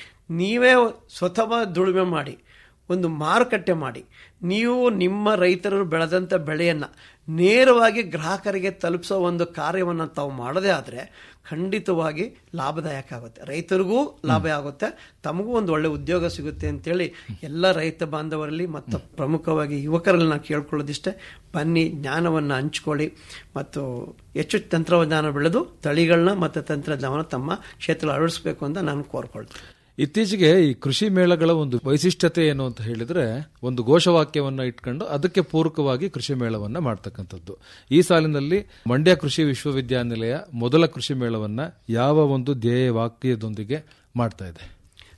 ನೀವೇ ಸ್ವತಃ ದುಡಿಮೆ ಮಾಡಿ ಒಂದು ಮಾರುಕಟ್ಟೆ ಮಾಡಿ ನೀವು ನಿಮ್ಮ ರೈತರು ಬೆಳೆದಂಥ ಬೆಳೆಯನ್ನ ನೇರವಾಗಿ ಗ್ರಾಹಕರಿಗೆ ತಲುಪಿಸೋ ಒಂದು ಕಾರ್ಯವನ್ನು ತಾವು ಮಾಡದೇ ಆದರೆ ಖಂಡಿತವಾಗಿ ಲಾಭದಾಯಕ ಆಗುತ್ತೆ ರೈತರಿಗೂ ಲಾಭ ಆಗುತ್ತೆ ತಮಗೂ ಒಂದು ಒಳ್ಳೆ ಉದ್ಯೋಗ ಸಿಗುತ್ತೆ ಅಂತೇಳಿ ಎಲ್ಲ ರೈತ ಬಾಂಧವರಲ್ಲಿ ಮತ್ತು ಪ್ರಮುಖವಾಗಿ ಯುವಕರಲ್ಲಿ ನಾನು ಕೇಳ್ಕೊಳ್ಳೋದಿಷ್ಟೇ ಬನ್ನಿ ಜ್ಞಾನವನ್ನು ಹಂಚ್ಕೊಳ್ಳಿ ಮತ್ತು ಹೆಚ್ಚು ತಂತ್ರಜ್ಞಾನ ಬೆಳೆದು ತಳಿಗಳನ್ನ ಮತ್ತು ತಂತ್ರಜ್ಞಾನ ತಮ್ಮ ಕ್ಷೇತ್ರ ಅಳವಡಿಸಬೇಕು ಅಂತ ನಾನು ಕೋರ್ಕೊಳ್ತೀನಿ ಇತ್ತೀಚೆಗೆ ಈ ಕೃಷಿ ಮೇಳಗಳ ಒಂದು ವೈಶಿಷ್ಟ್ಯತೆ ಏನು ಅಂತ ಹೇಳಿದ್ರೆ ಒಂದು ಘೋಷವಾಕ್ಯವನ್ನ ಇಟ್ಕೊಂಡು ಅದಕ್ಕೆ ಪೂರಕವಾಗಿ ಕೃಷಿ ಮೇಳವನ್ನ ಮಾಡ್ತಕ್ಕಂಥದ್ದು ಈ ಸಾಲಿನಲ್ಲಿ ಮಂಡ್ಯ ಕೃಷಿ ವಿಶ್ವವಿದ್ಯಾನಿಲಯ ಮೊದಲ ಕೃಷಿ ಮೇಳವನ್ನ ಯಾವ ಒಂದು ಧ್ಯೇಯ ವಾಕ್ಯದೊಂದಿಗೆ ಮಾಡ್ತಾ ಇದೆ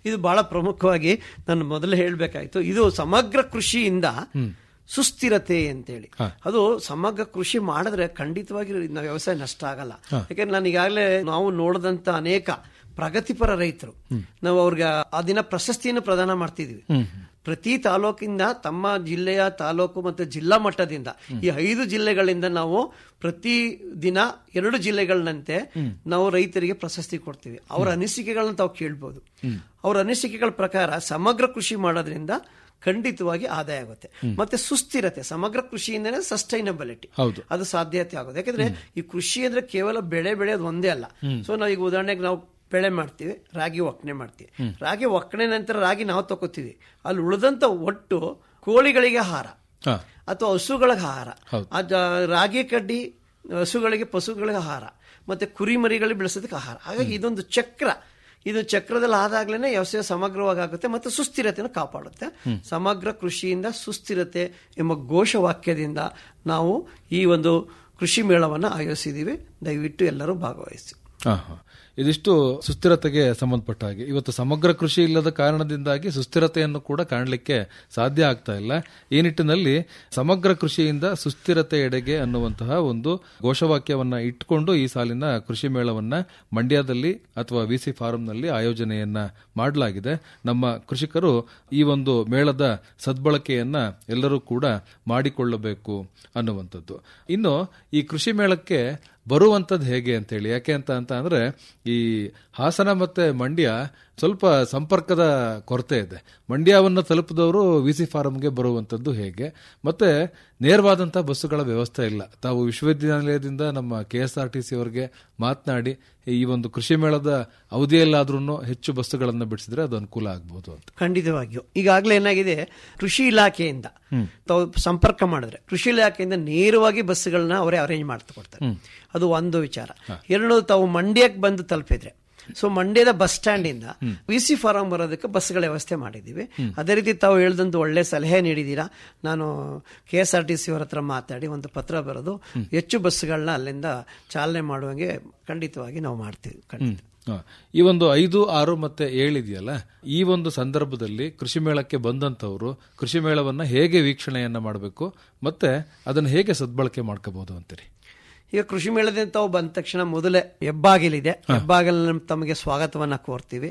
ಇದು ಬಹಳ ಪ್ರಮುಖವಾಗಿ ನಾನು ಮೊದಲು ಹೇಳಬೇಕಾಯ್ತು ಇದು ಸಮಗ್ರ ಕೃಷಿಯಿಂದ ಸುಸ್ಥಿರತೆ ಅಂತೇಳಿ ಅದು ಸಮಗ್ರ ಕೃಷಿ ಮಾಡಿದ್ರೆ ಖಂಡಿತವಾಗಿ ನಾವು ವ್ಯವಸಾಯ ನಷ್ಟ ಆಗಲ್ಲ ಯಾಕಂದ್ರೆ ನಾನು ಈಗಾಗಲೇ ನಾವು ನೋಡಿದಂತ ಅನೇಕ ಪ್ರಗತಿಪರ ರೈತರು ನಾವು ಅವ್ರಿಗೆ ಆ ದಿನ ಪ್ರಶಸ್ತಿಯನ್ನು ಪ್ರದಾನ ಮಾಡ್ತಿದ್ವಿ ಪ್ರತಿ ತಾಲೂಕಿಂದ ತಮ್ಮ ಜಿಲ್ಲೆಯ ತಾಲೂಕು ಮತ್ತು ಜಿಲ್ಲಾ ಮಟ್ಟದಿಂದ ಈ ಐದು ಜಿಲ್ಲೆಗಳಿಂದ ನಾವು ಪ್ರತಿ ದಿನ ಎರಡು ಜಿಲ್ಲೆಗಳಂತೆ ನಾವು ರೈತರಿಗೆ ಪ್ರಶಸ್ತಿ ಕೊಡ್ತೀವಿ ಅವರ ಅನಿಸಿಕೆಗಳನ್ನ ತಾವು ಕೇಳ್ಬೋದು ಅವರ ಅನಿಸಿಕೆಗಳ ಪ್ರಕಾರ ಸಮಗ್ರ ಕೃಷಿ ಮಾಡೋದ್ರಿಂದ ಖಂಡಿತವಾಗಿ ಆದಾಯ ಆಗುತ್ತೆ ಮತ್ತೆ ಸುಸ್ಥಿರತೆ ಸಮಗ್ರ ಕೃಷಿಯಿಂದನೇ ಸಸ್ಟೈನಬಿಲಿಟಿ ಹೌದು. ಅದು ಸಾಧ್ಯತೆ ಆಗೋದು ಯಾಕಂದ್ರೆ ಈ ಕೃಷಿ ಅಂದ್ರೆ ಕೇವಲ ಬೆಳೆ ಬೆಳೆಯೋದು ಒಂದೇ ಅಲ್ಲ ಸೊ ನಾವು ಈಗ ಉದಾಹರಣೆಗೆ ನಾವು ಬೆಳೆ ಮಾಡ್ತೀವಿ ರಾಗಿ ಒಕ್ಕಣೆ ಮಾಡ್ತೀವಿ ರಾಗಿ ಒಕ್ಕಣೆ ನಂತರ ರಾಗಿ ನಾವು ತಗೋತೀವಿ ಅಲ್ಲಿ ಉಳಿದಂತ ಒಟ್ಟು ಕೋಳಿಗಳಿಗೆ ಆಹಾರ ಹಾ. ಅಥವಾ ಹಸುಗಳಿಗೆ ಆಹಾರ ಆ ಜ- ರಾಗಿ ಕಡ್ಡಿ ಹಸುಗಳಿಗೆ ಪಶುಗಳಿಗೆ ಆಹಾರ ಮತ್ತೆ ಕುರಿ ಮರಿಗಳಿಗೆ ಬೆಳೆಸೋದಕ್ಕೆ ಆಹಾರ ಹಾಗಾಗಿ ಇದೊಂದು ಚಕ್ರ ಇದು ಚಕ್ರದಲ್ಲಿ ಆದಾಗ್ಲೇನೆ ವ್ಯವಸಾಯ ಸಮಗ್ರವಾಗಿ ಆಗುತ್ತೆ ಮತ್ತು ಸುಸ್ಥಿರತೆಯನ್ನು ಕಾಪಾಡುತ್ತೆ ಸಮಗ್ರ ಕೃಷಿಯಿಂದ ಸುಸ್ಥಿರತೆ ಎಂಬ ಘೋಷವಾಕ್ಯದಿಂದ ನಾವು ಈ ಒಂದು ಕೃಷಿ ಮೇಳವನ್ನು ಆಯೋಜಿಸಿದ್ದೀವಿ ದಯವಿಟ್ಟು ಎಲ್ಲರೂ ಭಾಗವಹಿಸಿ ಹಾ, ಹಾ. ಇದಿಷ್ಟು ಸುಸ್ಥಿರತೆಗೆ ಸಂಬಂಧಪಟ್ಟ ಹಾಗೆ ಇವತ್ತು ಸಮಗ್ರ ಕೃಷಿ ಇಲ್ಲದ ಕಾರಣದಿಂದಾಗಿ ಸುಸ್ಥಿರತೆಯನ್ನು ಕೂಡ ಕಾಣಲಿಕ್ಕೆ ಸಾಧ್ಯ ಆಗ್ತಾ ಇಲ್ಲ ಈ ನಿಟ್ಟಿನಲ್ಲಿ ಸಮಗ್ರ ಕೃಷಿಯಿಂದ ಸುಸ್ಥಿರತೆ ಎಡೆಗೆ ಅನ್ನುವಂತಹ ಒಂದು ಘೋಷವಾಕ್ಯವನ್ನ ಇಟ್ಕೊಂಡು ಈ ಸಾಲಿನ ಕೃಷಿ ಮೇಳವನ್ನ ಮಂಡ್ಯದಲ್ಲಿ ಅಥವಾ ವಿಸಿ ಫಾರಂನಲ್ಲಿ ಆಯೋಜನೆಯನ್ನ ಮಾಡಲಾಗಿದೆ ನಮ್ಮ ಕೃಷಿಕರು ಈ ಒಂದು ಮೇಳದ ಸದ್ಬಳಕೆಯನ್ನ ಎಲ್ಲರೂ ಕೂಡ ಮಾಡಿಕೊಳ್ಳಬೇಕು ಅನ್ನುವಂಥದ್ದು ಇನ್ನು ಈ ಕೃಷಿ ಮೇಳಕ್ಕೆ ಬರುವಂಥದ್ದು ಹೇಗೆ ಅಂತೇಳಿ ಯಾಕೆ ಅಂತ ಅಂತ ಅಂದ್ರೆ ಈ ಹಾಸನ ಮತ್ತೆ ಮಂಡ್ಯ ಸ್ವಲ್ಪ ಸಂಪರ್ಕದ ಕೊರತೆ ಇದೆ ಮಂಡ್ಯವನ್ನು ತಲುಪಿದವರು ವಿಸಿ ಫಾರಂಗೆ ಬರುವಂಥದ್ದು ಹೇಗೆ ಮತ್ತೆ ನೇರವಾದಂತಹ ಬಸ್ಸುಗಳ ವ್ಯವಸ್ಥೆ ಇಲ್ಲ ತಾವು ವಿಶ್ವವಿದ್ಯಾನಿಲಯದಿಂದ ನಮ್ಮ K S R T C ಅವರಿಗೆ ಮಾತನಾಡಿ ಈ ಒಂದು ಕೃಷಿ ಮೇಳದ ಅವಧಿಯಲ್ಲಾದ್ರೂ ಹೆಚ್ಚು ಬಸ್ಸುಗಳನ್ನು ಬಿಡಿಸಿದ್ರೆ ಅದು ಅನುಕೂಲ ಆಗ್ಬಹುದು ಅಂತ ಖಂಡಿತವಾಗಿಯೂ ಈಗಾಗಲೇ ಏನಾಗಿದೆ ಕೃಷಿ ಇಲಾಖೆಯಿಂದ ತಾವು ಸಂಪರ್ಕ ಮಾಡಿದ್ರೆ ಕೃಷಿ ಇಲಾಖೆಯಿಂದ ನೇರವಾಗಿ ಬಸ್ಸುಗಳನ್ನ ಅವರೇ ಅರೇಂಜ್ ಮಾಡ್ತಾ ಕೊಡ್ತಾರೆ ಅದು ಒಂದು ವಿಚಾರ ಎರಡು ತಾವು ಮಂಡ್ಯಕ್ಕೆ ಬಂದು ತಲುಪಿದ್ರೆ ಸೊ ಮಂಡ್ಯದ ಬಸ್ ಸ್ಟ್ಯಾಂಡ್ ಇಂದ ವಿ ಸಿ ಫಾರಂ ಬರೋದಕ್ಕೆ ಬಸ್ಗಳ ವ್ಯವಸ್ಥೆ ಮಾಡಿದ್ದೀವಿ ಅದೇ ರೀತಿ ತಾವು ಹೇಳ್ದಂತ ಒಳ್ಳೆ ಸಲಹೆ ನೀಡಿದ್ದೀರಾ ನಾನು K S R T C ಅವರ ಹತ್ರ ಮಾತಾಡಿ ಒಂದು ಪತ್ರ ಬರೆದು ಹೆಚ್ಚು ಬಸ್ಗಳನ್ನ ಅಲ್ಲಿಂದ ಚಾಲನೆ ಮಾಡುವಂಗೆ ಖಂಡಿತವಾಗಿ ನಾವು ಮಾಡ್ತೀವಿ ಖಂಡಿತ ಹ. ಈ ಒಂದು ಐದು ಆರು ಮತ್ತೆ ಏಳಿದೆಯಲ್ಲ ಈ ಒಂದು ಸಂದರ್ಭದಲ್ಲಿ ಕೃಷಿ ಮೇಳಕ್ಕೆ ಬಂದಂತವರು ಕೃಷಿ ಮೇಳವನ್ನ ಹೇಗೆ ವೀಕ್ಷಣೆಯನ್ನ ಮಾಡಬೇಕು ಮತ್ತೆ ಅದನ್ನ ಹೇಗೆ ಸದ್ಬಳಕೆ ಮಾಡ್ಕೋಬಹುದು ಅಂತೀರಿ ಈಗ ಕೃಷಿ ಮೇಳದಿಂದ ತಾವು ಬಂದ ತಕ್ಷಣ ಮೊದಲೇ ಹೆಬ್ಬಾಗಿಲಿದೆ ಹೆಬ್ಬಾಗಿಲಲ್ಲಿ ತಮಗೆ ಸ್ವಾಗತವನ್ನ ಕೋರ್ತೀವಿ